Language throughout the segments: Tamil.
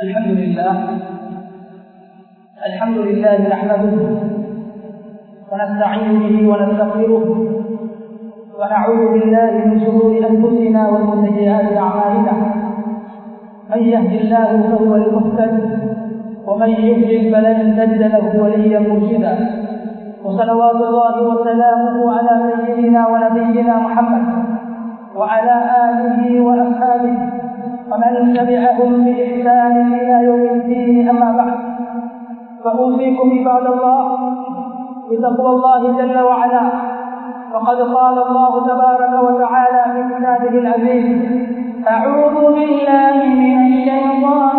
الحمد لله الحمد لله نحمده ونستعين به ونستغفره ونعوذ بالله من شرور انفسنا ومن سيئات اعمالنا من يهد الله فهو المهتد ومن يضلل فلن تجد له وليا مرشدا وصلوات الله وسلامه على سيدنا ونبينا محمد وعلى اله واصحابه ومن تبعهم باحسان الى يوم الدين اما بعد فاوصيكم عباد الله بتقوى الله جل وعلا وقد قال الله تبارك وتعالى في كتابه العزيز اعوذ بالله من الشيطان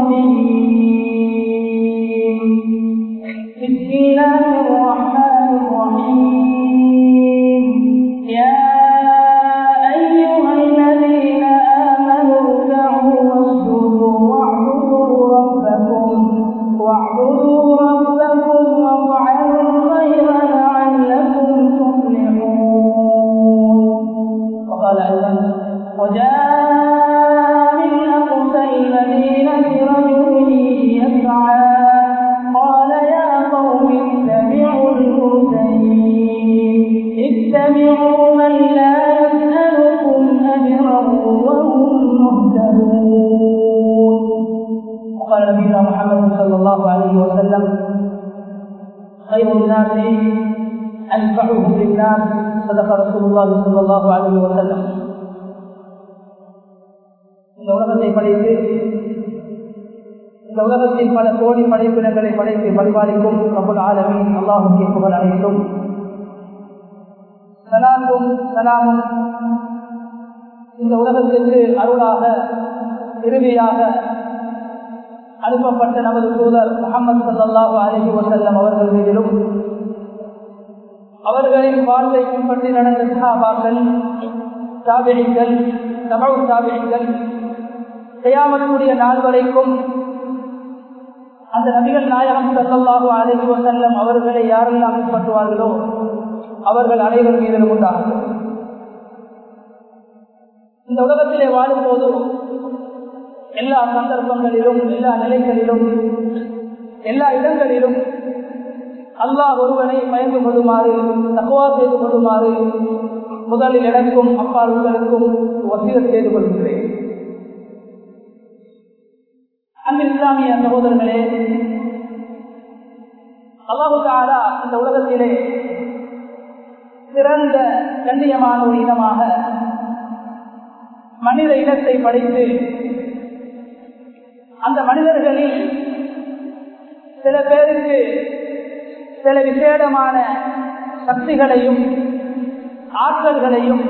الرجيم بسم الله الرحمن الرحيم يا أيها الذين آمنوا اركعوا واسجدوا واعبدوا ربكم واعبدوا ربكم وافعلوا الخير لعلكم تفلحون وقال أيضا وجاء من أقصى المدينة رجل يسعى قال يا قوم اتبعوا المرسلين اتبعوا من لا يسألكم أجرا وهم مهتدون وقال نبينا محمد صلى الله عليه وسلم خير الناس أنفعهم للناس صدق رسول الله صلى الله عليه وسلم இந்த உலகத்தை படைத்து இந்த உலகத்தின் பல கோடி படைப்பினங்களை படைத்து பரிபாலிக்கும் கபுல் ஆலமின் அல்லாஹுடைய புகழ் அனைத்தும் சலாமும் சலாமும் இந்த உலகத்திற்கு அருளாக இறுதியாக அனுப்பப்பட்ட நமது தூதர் முகமது சல்லாஹு அலஹி வசல்லம் அவர்கள் மீதிலும் அவர்களின் வாழ்வை பின்பற்றி நடந்த சகாபாக்கள் தாபிரிகள் தமிழ் தாபிரிகள் செய்யாமலுடைய நாள் வரைக்கும் அந்த நபிகள் நாயகம் சல்லாஹூ அலஹி வசல்லம் அவர்களை யாரெல்லாம் பின்பற்றுவார்களோ அவர்கள் அனைவர் மீதிலும் உண்டாகும் இந்த உலகத்திலே வாழும் போது எல்லா சந்தர்ப்பங்களிலும் எல்லா நிலைகளிலும் எல்லா இடங்களிலும் அல்லாஹ் ஒருவனை பயந்து கொள்ளுமாறு தக்குவா செய்து கொள்ளுமாறு முதலில் எனக்கும் அப்பால் உங்களுக்கும் வசீதம் செய்து கொள்கிறேன் அன்பு இஸ்லாமிய சகோதரர்களே அல்லாஹு தாரா இந்த உலகத்திலே சிறந்த கண்ணியமான ஒரு இனமாக மனித இனத்தை படைத்து அந்த மனிதர்களில் சில பேருக்கு சில விசேடமான சக்திகளையும் ஆற்றல்களையும்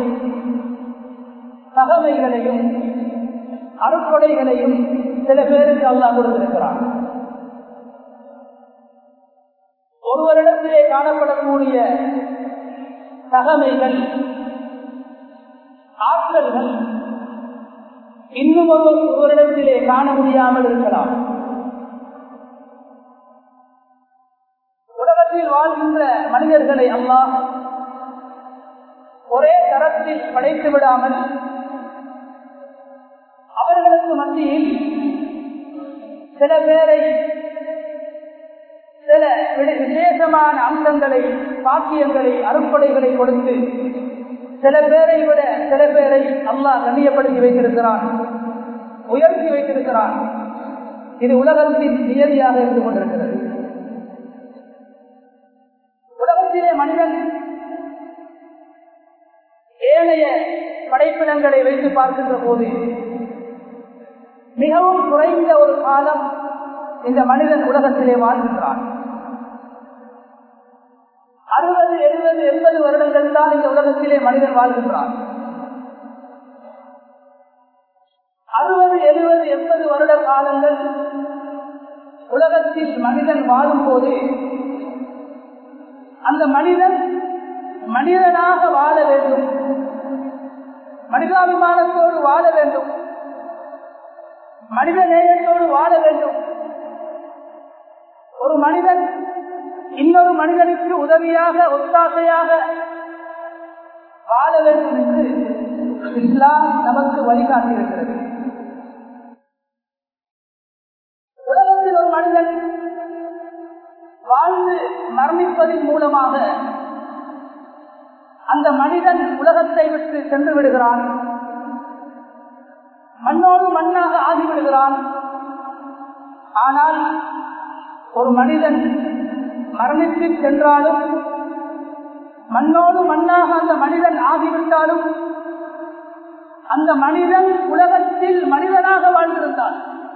தகவைகளையும் அறுக்கொடைகளையும் சில பேருக்கு அல்லாஹ் கொடுத்திருக்கிறார் ஒருவரிடத்திலே காணப்படக்கூடிய தகமைகள் ஆற்றல்கள் இன்னும் ஒரு ஒருவரிடத்திலே காண முடியாமல் இருக்கலாம் உலகத்தில் வாழ்கின்ற மனிதர்களை அல்லாஹ் ஒரே தரத்தில் படைத்து விடாமல் அவர்களுக்கு மத்தியில் சில பேரை சில விசேஷமான அம்சங்களை பாக்கியங்களை அருப்படைகளை கொடுத்து சில பேரை விட சில பேரை அல்லாஹ் கண்ணியப்படுத்தி வைத்திருக்கிறான் உயர்த்தி வைத்திருக்கிறான் இது உலகத்தின் நியதியாக இருந்து கொண்டிருக்கிறது உலகத்திலே மனிதன் ஏனைய படைப்பினங்களை வைத்து பார்க்கின்ற போது மிகவும் குறைந்த ஒரு காலம் இந்த மனிதன் உலகத்திலே வாழ்கின்றான் அறுபது எழுபது எண்பது வருடங்கள் தான் இந்த உலகத்திலே மனிதன் வாழ்கின்றான் அறுபது எழுபது எண்பது வருட காலங்கள் உலகத்தில் மனிதன் வாழும் போது அந்த மனிதன் மனிதனாக வாழ வேண்டும் மனிதாபிமானத்தோடு வாழ வேண்டும் மனித நேயத்தோடு வாழ வேண்டும் ஒரு மனிதன் இன்னொரு மனிதனுக்கு உதவியாக ஒத்தாசையாக வாழ வேண்டும் என்று இஸ்லாம் நமக்கு வழிகாட்டியிருக்கிறது மனிதன் வாழ்ந்து மரணிப்பதன் மூலமாக அந்த மனிதன் உலகத்தை விட்டு சென்று விடுகிறான் மண்ணோடு மண்ணாக ஆகிவிடுகிறான் ஆனால் ஒரு மனிதன் மரணித்து சென்றாலும் மண்ணோடு மண்ணாக அந்த மனிதன் ஆகிவிட்டாலும் அந்த மனிதன் உலகத்தில் மனிதனாக வாழ்ந்திருந்தான்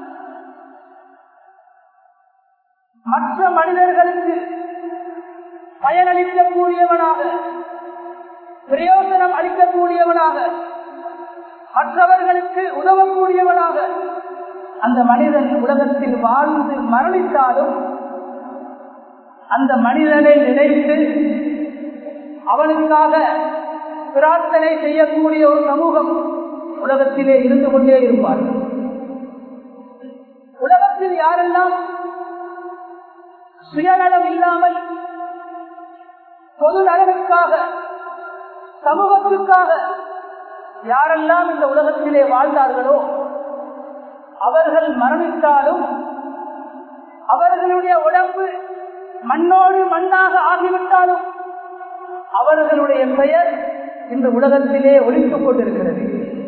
மற்ற மனிதர்களுக்கு பயனளிக்கக்கூடியவனாக பிரயோஜனம் அளிக்கக்கூடியவனாக மற்றவர்களுக்கு உதவக்கூடியவனாக அந்த மனிதன் உலகத்தில் வாழ்ந்து மரணித்தாலும் அந்த மனிதனை நினைத்து அவனுக்காக பிரார்த்தனை செய்யக்கூடிய ஒரு சமூகம் உலகத்திலே இருந்து கொண்டே இருப்பார்கள் உலகத்தில் யாரெல்லாம் சுயநலம் இல்லாமல் பொது நலனுக்காக சமூகத்திற்காக யாரெல்லாம் இந்த உலகத்திலே வாழ்ந்தார்களோ அவர்கள் மரணித்தாலும் அவர்களுடைய உடம்பு மண்ணோடு மண்ணாக ஆகிவிட்டாலும் அவர்களுடைய பெயர் இந்த உலகத்திலே ஒழித்துக் கொண்டிருக்கிறது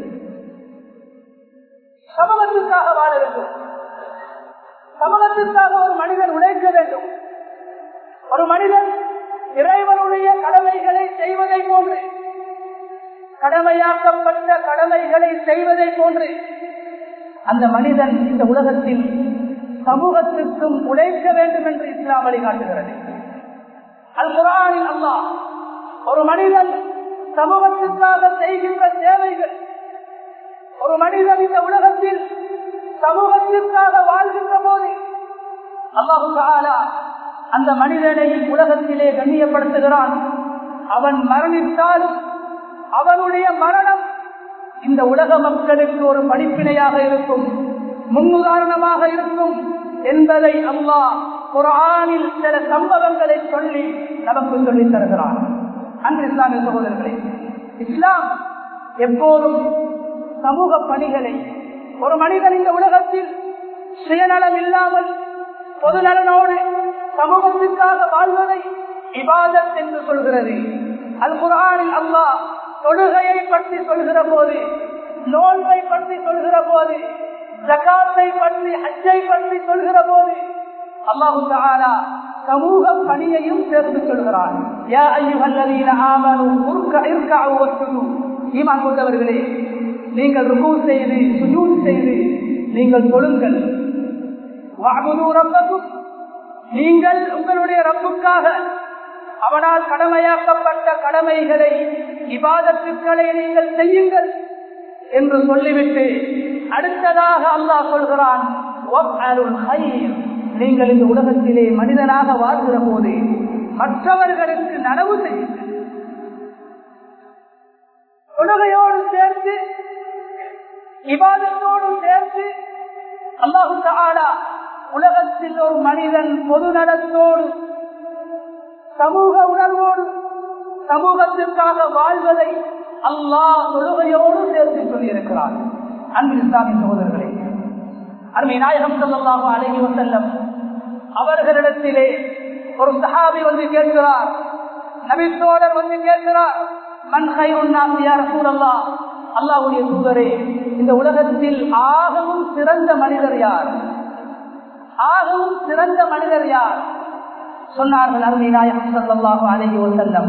சமூகத்திற்காக வாழ வேண்டும் சமூகத்திற்காக ஒரு மனிதன் உழைக்க வேண்டும் ஒரு மனிதன் இறைவனுடைய கடமைகளை செய்வதை போன்று கடமையாக்கப்பட்ட கடமைகளை செய்வதை போன்று அந்த மனிதன் இந்த உலகத்தில் சமூகத்திற்கும் உழைக்க வேண்டும் என்று இஸ்லாம் வழிகாட்டுகிறது அல் குரானில் அல்லா ஒரு மனிதன் சமூகத்திற்காக செய்கின்ற சேவைகள் ஒரு மனிதன் இந்த உலகத்தில் சமூகத்திற்காக வாழ்கின்ற போது அல்லாஹு அந்த மனிதனை உலகத்திலே கண்ணியப்படுத்துகிறான் அவன் மரணித்தாலும் அவனுடைய மரணம் இந்த உலக மக்களுக்கு ஒரு படிப்பினையாக இருக்கும் முன்னுதாரணமாக இருக்கும் என்பதை அல்லாஹ் குரானில் சில சம்பவங்களை சொல்லி நமக்கு சொல்லித் தருகிறான் அன்று இஸ்லாமிய சகோதரர்களே இஸ்லாம் எப்போதும் சமூக பணிகளை ஒரு மனிதன் இந்த உலகத்தில் சுயநலம் இல்லாமல் பொது நலனோடு சமூகத்திற்காக வாழ்வதை இபாதத் என்று சொல்கிறது அல் குரானில் அல்லாஹ் தொழுகையை பற்றி சொல்கிற போது நோன்பை பற்றி சொல்கிற போது ஜகாத்தை பற்றி ஹஜ்ஜை பற்றி சொல்கிற போது அல்லாஹு தாலா சமூக பணியையும் சேர்த்து சொல்கிறான் ஈமான் கொண்டவர்களே நீங்கள் ருகு செய்து சுஜூத் செய்து நீங்கள் தொழுங்கள் நீங்கள் உங்களுடைய ரப்புக்காக அவனால் கடமையாக்கப்பட்ட கடமைகளை இபாதத்துக்களை நீங்கள் செய்யுங்கள் என்று சொல்லிவிட்டு அடுத்ததாக அல்லாஹ் சொல்கிறான் நீங்கள் இந்த உலகத்திலே மனிதனாக வாழ்கிற போது மற்றவர்களுக்கு நனவு செய்யுங்கள் தொழுகையோடு சேர்த்து இபாதத்தோடு சேர்த்து அல்லாஹு தாலா உலகத்தில் ஒரு மனிதன் பொது நலத்தோடு சமூக உணர்வோடு சமூகத்திற்காக வாழ்வதை அல்லாஹ் தொழுகையோடு சேர்த்து சொல்லியிருக்கிறார் அன்பு இஸ்லாமிய சகோதரர்களே அருமை நாயகம் சொல்லலாக அழகி வசல்லம் அவர்களிடத்திலே ஒரு சஹாபி வந்து கேட்கிறார் நபித்தோழர் வந்து கேட்கிறார் மண்கை உண்ணாசியார் சூழல்லா அல்லாவுடைய தூதரே இந்த உலகத்தில் ஆகவும் சிறந்த மனிதர் யார் ஆகவும் சிறந்த மனிதர் யார் சொன்னார்கள் அருமை நாயகம் சொல்லலாக அழகி வசல்லம்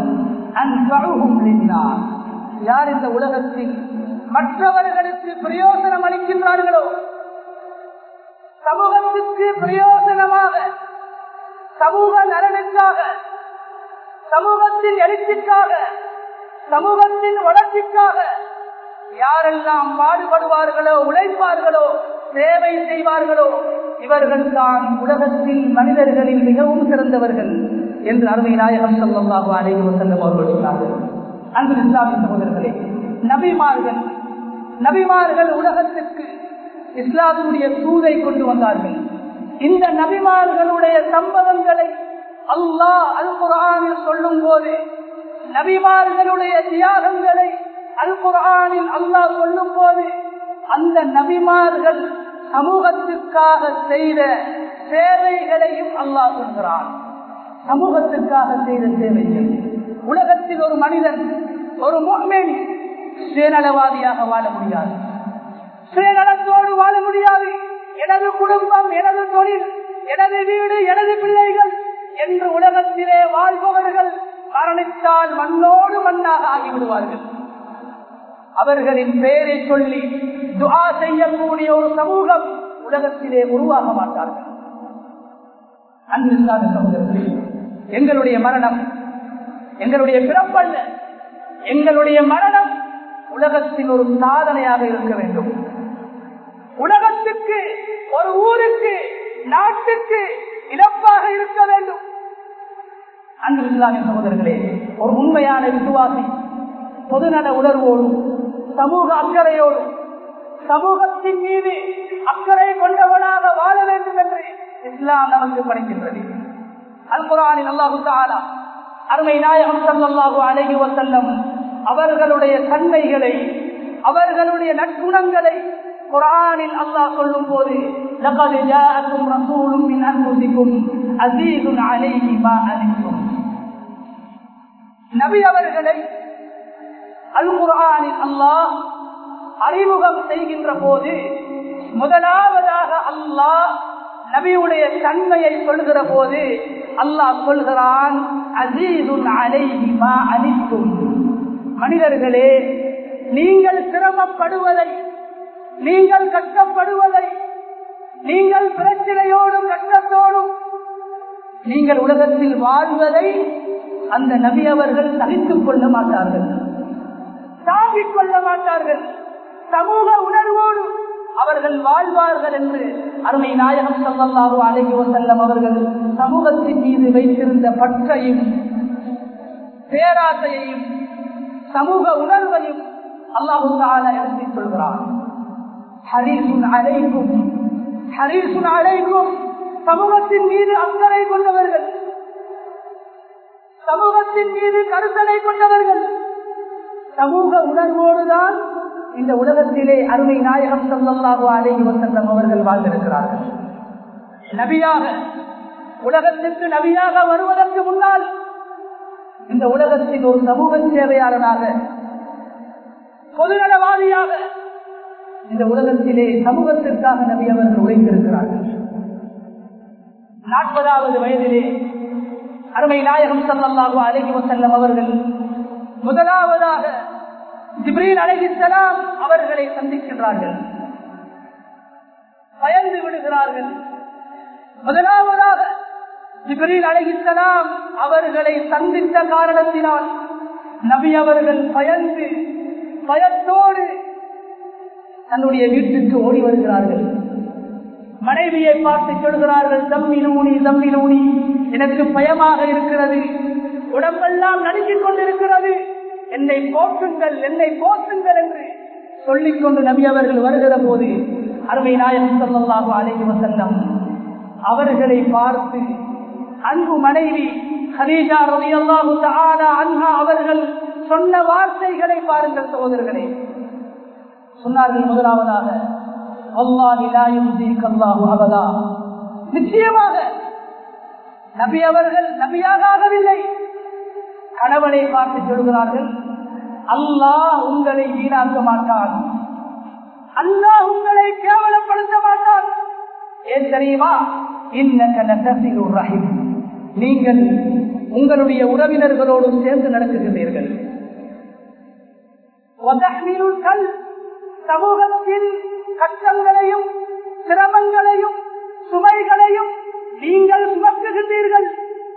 யார் இந்த உலகத்தில் மற்றவர்களுக்கு பிரயோசனம் அளிக்கின்றார்களோ சமூகத்துக்கு பிரயோஜனமாக சமூக நலனுக்காக சமூகத்தின் எழுச்சிக்காக சமூகத்தின் வளர்ச்சிக்காக யாரெல்லாம் பாடுபடுவார்களோ உழைப்பார்களோ சேவை செய்வார்களோ இவர்கள் தான் உலகத்தில் மனிதர்களில் மிகவும் சிறந்தவர்கள் என்று அருமை நாயகம் சொல்லமாக அனைவரும் செல்லும் அவர்கள் சொன்னார்கள் அன்பு இஸ்லாமிய சகோதரர்களே நபிமார்கள் நபிமார்கள் உலகத்திற்கு இஸ்லாமுடைய தூதை கொண்டு வந்தார்கள் இந்த நபிமார்களுடைய சம்பவங்களை அல்லாஹ் அல் குரானில் சொல்லும் போது நபிமார்களுடைய தியாகங்களை அல் குரானில் அல்லாஹ் சொல்லும் போது அந்த நபிமார்கள் சமூகத்திற்காக செய்த சேவைகளையும் அல்லாஹ் சொல்கிறான் சமூகத்திற்காக செய்த சேவைகள் உலகத்தில் ஒரு மனிதன் ஒரு முகமேன் சுயநலவாதியாக வாழ முடியாது சுயநலத்தோடு வாழ முடியாது எனது குடும்பம் எனது தொழில் எனது வீடு எனது பிள்ளைகள் என்று உலகத்திலே வாழ்பவர்கள் மரணித்தால் மண்ணோடு மண்ணாக ஆகிவிடுவார்கள் அவர்களின் பெயரை சொல்லி துஆ செய்யக்கூடிய ஒரு சமூகம் உலகத்திலே உருவாக மாட்டார்கள் அன்பில்லாத சகோதரர்களே எங்களுடைய மரணம் எங்களுடைய பிறப்பல்ல எங்களுடைய மரணம் உலகத்தில் ஒரு சாதனையாக இருக்க வேண்டும் உலகத்துக்கு ஒரு ஊருக்கு நாட்டுக்கு இழப்பாக இருக்க வேண்டும் அன்பு இஸ்லாமிய சகோதரர்களே ஒரு உண்மையான விசுவாசி பொதுநல உணர்வோடு சமூக அக்கறையோடு சமூகத்தின் மீது அக்கறை கொண்டவனாக வாழ வேண்டும் என்று இஸ்லாம் நமக்கு படைக்கின்றது அல் குரானில் அல்லாஹு தாலா அருமை நாயகம் சல்லாஹூ அழகி வசல்லம் அவர்களுடைய தன்மைகளை அவர்களுடைய நற்குணங்களை குரானில் அல்லாஹ் சொல்லும் போது لقد جاءكم رسول من انفسكم عزيز عليه ما عنتم நபி அவர்களை அல் குரானில் அல்லாஹ் அறிமுகம் செய்கின்ற போது முதலாவதாக அல்லாஹ் நபியுடைய தன்மையை சொல்கிற போது அல்லாஹ் சொல்கிறான் அசீதுன் அலைஹிமா அனித்தும் மனிதர்களே நீங்கள் சிரமப்படுவதை நீங்கள் கஷ்டப்படுவதை நீங்கள் பிரச்சனையோடும் கஷ்டத்தோடும் நீங்கள் உலகத்தில் வாழ்வதை அந்த நபி அவர்கள் சகித்துக் கொள்ள மாட்டார்கள் தாங்கிக் கொள்ள மாட்டார்கள் சமூக உணர்வோடு அவர்கள் வாழ்வார்கள் என்று அருமை நாயகம் சொல்லல்லாரோ அழகி வசல்லம் அவர்கள் சமூகத்தின் மீது வைத்திருந்த பற்றையும் பேராசையையும் சமூக உணர்வையும் அல்லாஹு தாலா எடுத்துச் சொல்கிறான் ஹரீசுன் அழைக்கும் ஹரீசுன் அழைக்கும் சமூகத்தின் மீது அக்கறை கொண்டவர்கள் சமூகத்தின் மீது கருத்தனை கொண்டவர்கள் சமூக உணர்வோடுதான் இந்த உலகத்திலே அருமை நாயகம் சல்லாஹு அலைஹி வசல்லம் அவர்கள் வாழ்ந்திருக்கிறார்கள் நபியாக உலகத்திற்கு நபியாக வருவதற்கு முன்னால் இந்த உலகத்தில் ஒரு சமூக சேவையாளனாக பொதுநலவாதியாக இந்த உலகத்திலே சமூகத்திற்காக நபி அவர்கள் உழைத்திருக்கிறார்கள் நாற்பதாவது வயதிலே அருமை நாயகம் சல்லாஹு அலஹி வசல்லம் அவர்கள் முதலாவதாக ஜிப்ரீல் அழகிசலாம் அவர்களை சந்திக்கின்றார்கள் பயந்து விடுகிறார்கள் முதலாவதாக ஜிப்ரீல் அழகிசலாம் அவர்களை சந்தித்த காரணத்தினால் நபி அவர்கள் பயந்து பயத்தோடு தன்னுடைய வீட்டுக்கு ஓடி வருகிறார்கள் மனைவியை பார்த்து சொல்கிறார்கள் தம்மிலூனி தம்மிலூனி எனக்கு பயமாக இருக்கிறது உடம்பெல்லாம் நடுக்கிக் கொண்டிருக்கிறது என்னை போற்றுங்கள் என்னை போற்றுங்கள் என்று சொல்லிக் கொண்டு நபி அவர்கள் வருகிற போது அருமை நாயகம் சொல்லலாக அழைத்து வசல்லம் அவர்களை பார்த்து அன்பு மனைவி ஹரீஜா ரவி அல்லாஹு அன்ஹா அவர்கள் சொன்ன வார்த்தைகளை பாருங்கள் சகோதரர்களே சொன்னார்கள் முதலாவதாக நிச்சயமாக நபி அவர்கள் நபியாக ஆகவில்லை கணவனை பார்த்து சொல்கிறார்கள் அல்லாஹ் உங்களை வீணாக்க மாட்டான் அல்லாஹ் உங்களை கேவலப்படுத்த மாட்டான் ஏன் தெரியுமா இன்ன ரஹிம் நீங்கள் உங்களுடைய உறவினர்களோடு சேர்ந்து நடத்துகிறீர்கள் சமூகத்தின் கஷ்டங்களையும் சிரமங்களையும் சுமைகளையும் நீங்கள் சுமக்குகின்றீர்கள்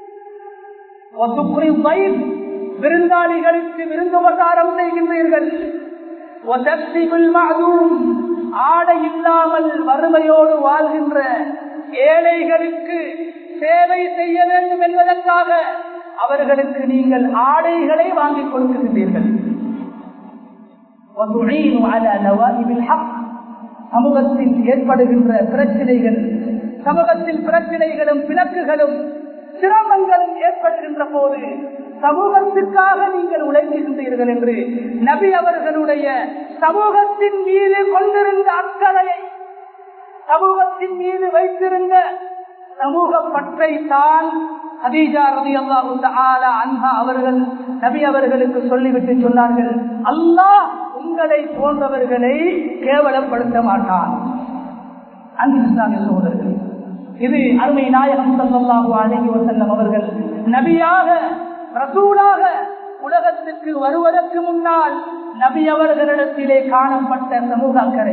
விருந்தாளிகளுக்கு விருந்துபசாரம் செய்கின்றீர்கள் ஆடை இல்லாமல் வறுமையோடு வாழ்கின்ற ஏழைகளுக்கு சேவை செய்ய வேண்டும் என்பதற்காக அவர்களுக்கு நீங்கள் ஆடைகளை வாங்கிக் கொடுக்கின்றீர்கள் சமூகத்தில் ஏற்படுகின்ற பிரச்சனைகள் சமூகத்தில் பிரச்சனைகளும் பிணக்குகளும் சிரமங்களும் ஏற்படுகின்ற போது சமூகத்திற்காக நீங்கள் உழைக்கின்றீர்கள் என்று நபி அவர்களுடைய சமூகத்தின் மீது கொண்டிருந்த அக்கறையை சமூகத்தின் மீது வைத்திருந்த சமூக பற்றை தான் ஹதீஜா ரதி அல்லாஹு தஆலா அன்ஹா அவர்கள் நபி அவர்களுக்கு சொல்லிவிட்டு சொன்னார்கள் அல்லாஹ் உங்களை போன்றவர்களை கேவலப்படுத்த மாட்டான் அன்பு இஸ்லாமிய சகோதரர்கள் இது அருமை நாயகம் ஸல்லல்லாஹு அலைஹி வஸல்லம் அவர்கள் நபியாக ரசூலாக உலகத்துக்கு வருவதற்கு முன்னால் நபி அவர்களிடத்திலே காணப்பட்ட சமூக அக்கறை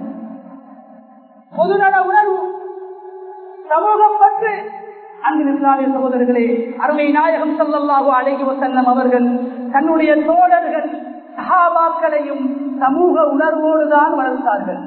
பொதுநல உணர்வு சமூகம் பற்று அன்பு இஸ்லாமிய சகோதரர்களே அருமை நாயகம் ஸல்லல்லாஹு அலைஹி வஸல்லம் அவர்கள் தன்னுடைய தோழர்கள் சஹாபாக்களையும் சமூக உணர்வோடு தான் வளர்த்தார்கள்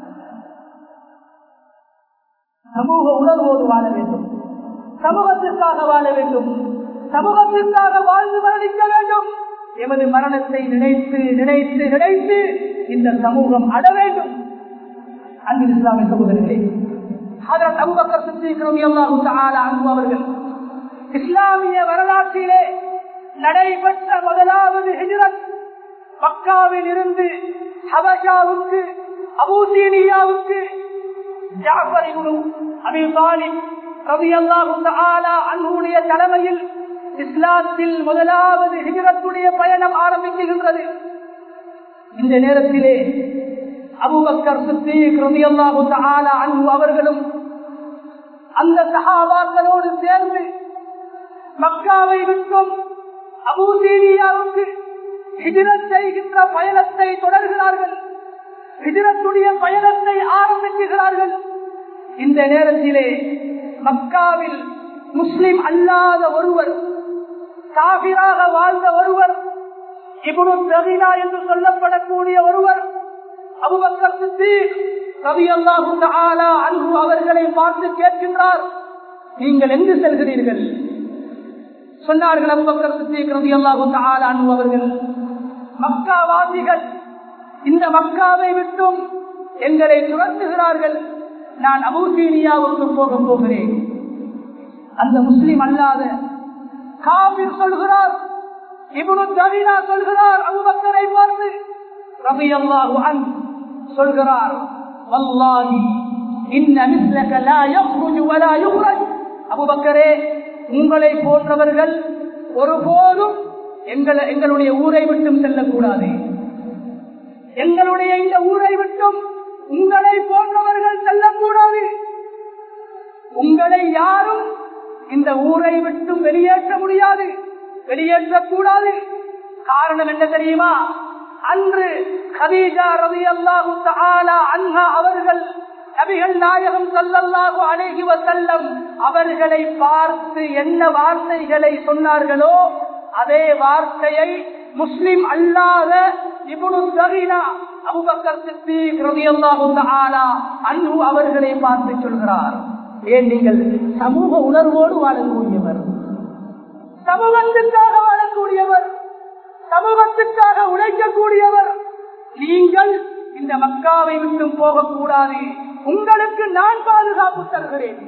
சமூக உணர்வோடு வாழ வேண்டும் சமூகத்திற்காக வாழ வேண்டும் சமூகத்திற்காக வாழ்ந்து மரணிக்க வேண்டும் எமது மரணத்தை நினைத்து நினைத்து நினைத்து இந்த சமூகம் அட வேண்டும் அன்பு இஸ்லாமிய சகோதரர்களே ஹதரத் அபூபக்கர் சித்திக் ரலியல்லாஹு தஆலா அன்ஹு அவர்கள் இஸ்லாமிய வரலாற்றிலே நடைபெற்ற முதலாவது ஹிஜ்ரத் மக்காவில் இருந்து ஹபஷாவுக்கு அபூசீனியாவுக்கு ஜாஃபர் இப்னு அபி தாலிப் ரலியல்லாஹு தஆலா அன்ஹுடைய தலைமையில் இஸ்லாத்தில் முதலாவது ஹிஜ்ரத்துடைய பயணம் ஆரம்பிக்கின்றது இந்த நேரத்திலே அபூபக்கர் சித்திக் ரலியல்லாஹு தஆலா அன்ஹு அவர்களும் அந்த சஹாபாக்களோடு சேர்ந்து மக்காவை விட்டும் அபூசீனியாவுக்கு ஹிஜ்ரத் செய்கின்ற பயணத்தை தொடர்கிறார்கள் ஹிஜ்ரத்துடைய பயணத்தை ஆரம்பிக்கிறார்கள் இந்த நேரத்திலே மக்காவில் முஸ்லிம் அல்லாத ஒருவர் காபிராக வாழ்ந்த ஒருவர் இபுனு தகினா என்று சொல்லப்படக்கூடிய ஒருவர் அபுபக்கர் சித்திக் ரலியல்லாஹு தஆலா அன்ஹு அவர்களை பார்த்து கேட்கின்றார் நீங்கள் எங்கு செல்கிறீர்கள் சொன்னார்கள் அபுபக்கர் சித்திக் ரலியல்லாஹு தஆலா அன்ஹு அவர்கள் மக்காவாசிகள் இந்த மக்காவை விட்டும் எங்களை துரத்துகிறார்கள் நான் அபூசீனியாவுக்கு போக போகிறேன் அந்த முஸ்லிம் அல்லாத காபிர் சொல்கிறார் இவனு தவினா சொல்கிறார் அபுபக்கரை பார்த்து ரபி அல்லாஹு அன் சொல்கிறார் வல்லாஹி இன்ன மிஸ்லக லா யخرج ولا يخرج அபூபக்கரே உங்களை போன்றவர்கள் ஒருபோதும் எங்களை எங்களுடைய ஊரை விட்டும் செல்லக்கூடாது எங்களுடைய இந்த ஊரை விட்டும் உங்களை போன்றவர்கள் செல்லக்கூடாது உங்களை யாரும் இந்த ஊரை விட்டும் வெளியேற்ற முடியாது வெளியேற்றக்கூடாது காரணம் என்ன தெரியுமா அன்று கதீஜா ரவி அல்லாஹு அன்ஹா அவர்கள் நபிகள் நாயகம் சல்லல்லாஹு அழகி வசல்லம் அவர்களை பார்த்து என்ன வார்த்தைகளை சொன்னார்களோ அதே வார்த்தையை முஸ்லிம் அல்லாத இபுனு தகினா அபுபக்கர் சித்திக் ரலியல்லாஹு தஆலா அன்ஹு அவர்களை பார்த்து சொல்கிறார் ஏன் நீங்கள் சமூக உணர்வோடு வாழக்கூடியவர் சமூகத்திற்காக வாழக்கூடியவர் சமூகத்திற்காக உழைக்கக்கூடியவர் நீங்கள் இந்த மக்காவை விட்டும் போகக்கூடாது உங்களுக்கு நான் பாதுகாப்பு தருகிறேன்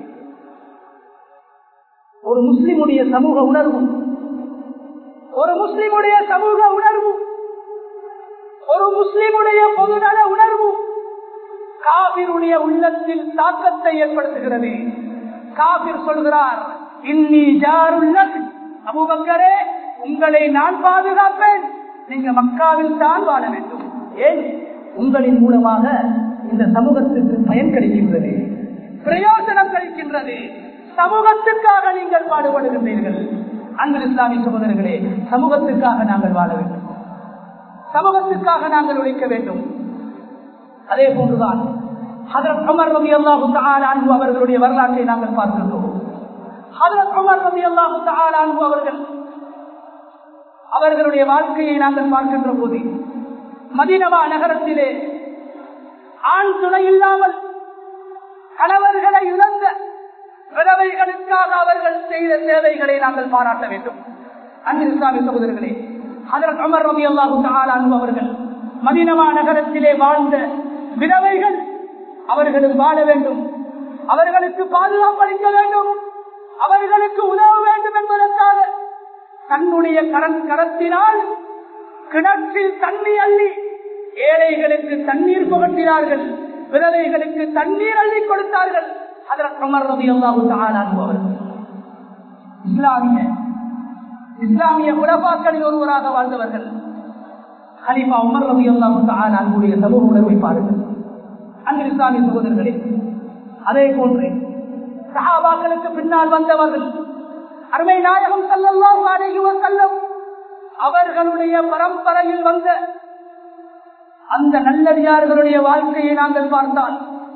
ஒரு முஸ்லிமுடைய சமூக உணர்வு ஒரு முஸ்லிமுடைய சமூக உணர்வு ஒரு முஸ்லிமுடைய பொதுநல உணர்வு காபிருடைய உள்ளத்தில் தாக்கத்தை ஏற்படுத்துகிறது காபிர் சொல்கிறார் இன்னி ஜாருள்ளக் அபுபக்கரே உங்களை நான் பாதுகாப்பேன் நீங்க மக்காவில் தான் வாழ வேண்டும் ஏன் உங்களின் மூலமாக இந்த சமூகத்திற்கு பயன் கிடைக்கின்றது பிரயோஜனம் கிடைக்கின்றது சமூகத்திற்காக நீங்கள் பாடுபடுகின்றீர்கள் அன்பு இஸ்லாமிய சகோதரர்களே சமூகத்திற்காக நாங்கள் வாழ வேண்டும் சமூகத்திற்காக நாங்கள் உழைக்க வேண்டும் அதே போன்றுதான் ஹதரத் உமர் ரவி அல்லாஹு அன்பு அவர்களுடைய வரலாற்றை நாங்கள் பார்க்கின்றோம் ஹதரத் உமர் ரவி அல்லாஹு அன்பு அவர்கள் அவர்களுடைய வாழ்க்கையை நாங்கள் பார்க்கின்ற போது மதினவா நகரத்திலே ஆண் துணை இல்லாமல் கணவர்களை இழந்த விதவைகளுக்காக அவர்கள் செய்த சேவைகளை நாங்கள் பாராட்ட வேண்டும் அன்பு இஸ்லாமிய சகோதரர்களே அதற்கு அமர் ரவி அல்லாஹு அன்பு அவர்கள் மதினமா நகரத்திலே வாழ்ந்த விதவைகள் அவர்களும் வாழ வேண்டும் அவர்களுக்கு பாதுகாப்பு அளிக்க வேண்டும் அவர்களுக்கு உதவ வேண்டும் என்பதற்காக தன்னுடைய கரண் கரத்தினால் கிணற்றில் தண்ணி அள்ளி ஏழைகளுக்கு தண்ணீர் புகட்டினார்கள் விதவைகளுக்கு தண்ணீர் அள்ளி கொடுத்தார்கள் அதற்கு உமர் ரலியல்லாஹு தஆலா அவர்கள் இஸ்லாமிய இஸ்லாமிய உலகாக்களில் ஒருவராக வாழ்ந்தவர்கள் ஹலிஃபா உமர் ரலியல்லாஹு தஆலா அன்குடைய சமூக உணர்வை பாருங்கள் அன்பு இஸ்லாமிய சகோதரர்களே அதே போன்று சஹாபாக்களுக்கு பின்னால் வந்தவர்கள் அருமை நாயகம் ஸல்லல்லாஹு அலைஹி வஸல்லம் அவர்களுடைய பரம்பரையில் வந்த அந்த நல்லடியார்களுடைய வாழ்க்கையை நாங்கள் பார்த்தால்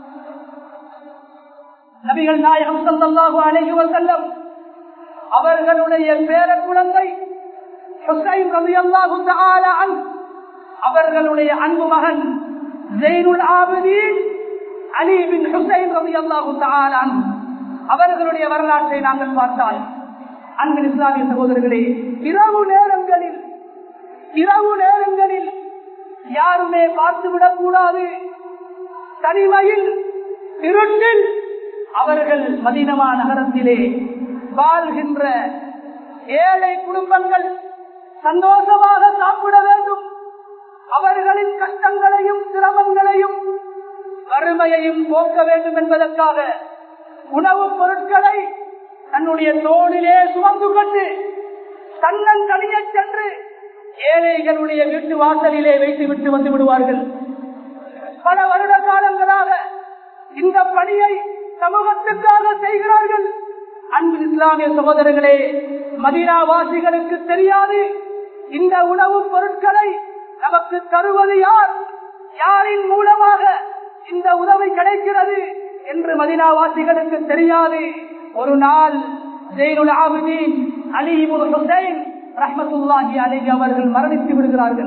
நபிகள் நாயகம் ஸல்லல்லாஹு அலைஹி வஸல்லம் அவர்களுடைய பேர குழந்தை ஹுசைன் ரலியல்லாஹு தஆலா அன்ஹு அவர்களுடைய அன்பு மகன் ஜெயினுல் ஆபிதீன் அலி பின் ஹுசைன் ரலியல்லாஹு தஆலா அன்ஹு அவர்களுடைய வரலாற்றை நாங்கள் பார்த்தால் அன்பின் இஸ்லாமிய சகோதரர்களே இரவு நேரங்களில் இரவு நேரங்களில் யாருமே பார்த்துவிடக் கூடாது தனிமையில் இருட்டில் அவர்கள் மதினமா நகரத்திலே வாழ்கின்ற ஏழை குடும்பங்கள் சந்தோஷமாக சாப்பிட வேண்டும் அவர்களின் கஷ்டங்களையும் சிரமங்களையும் வறுமையையும் போக்க வேண்டும் என்பதற்காக உணவுப் பொருட்களை தன்னுடைய தோளிலே சுமந்து கொண்டு தன்னன் தனியே சென்று ஏழைகளுடைய வீட்டு வாசலிலே வைத்து விட்டு வந்து விடுவார்கள் பல வருட காலங்களாக இந்த பணியை சமூகத்துக்காக செய்கிறார்கள் அன்பு இஸ்லாமிய சகோதரர்களே மதினாவாசிகளுக்கு தெரியாது இந்த உணவுப் பொருட்களை நமக்கு தருவது யார் யாரின் மூலமாக இந்த உதவி கிடைக்கிறது என்று மதினாவாசிகளுக்கு தெரியாது ஒரு நாள் ஜெயினுல் ஆபிதீன் அலி இப்னு ஹுசைன் ரஹ்மத்துல்லாஹி அலைஹி அவர்கள் மரணித்து விடுகிறார்கள்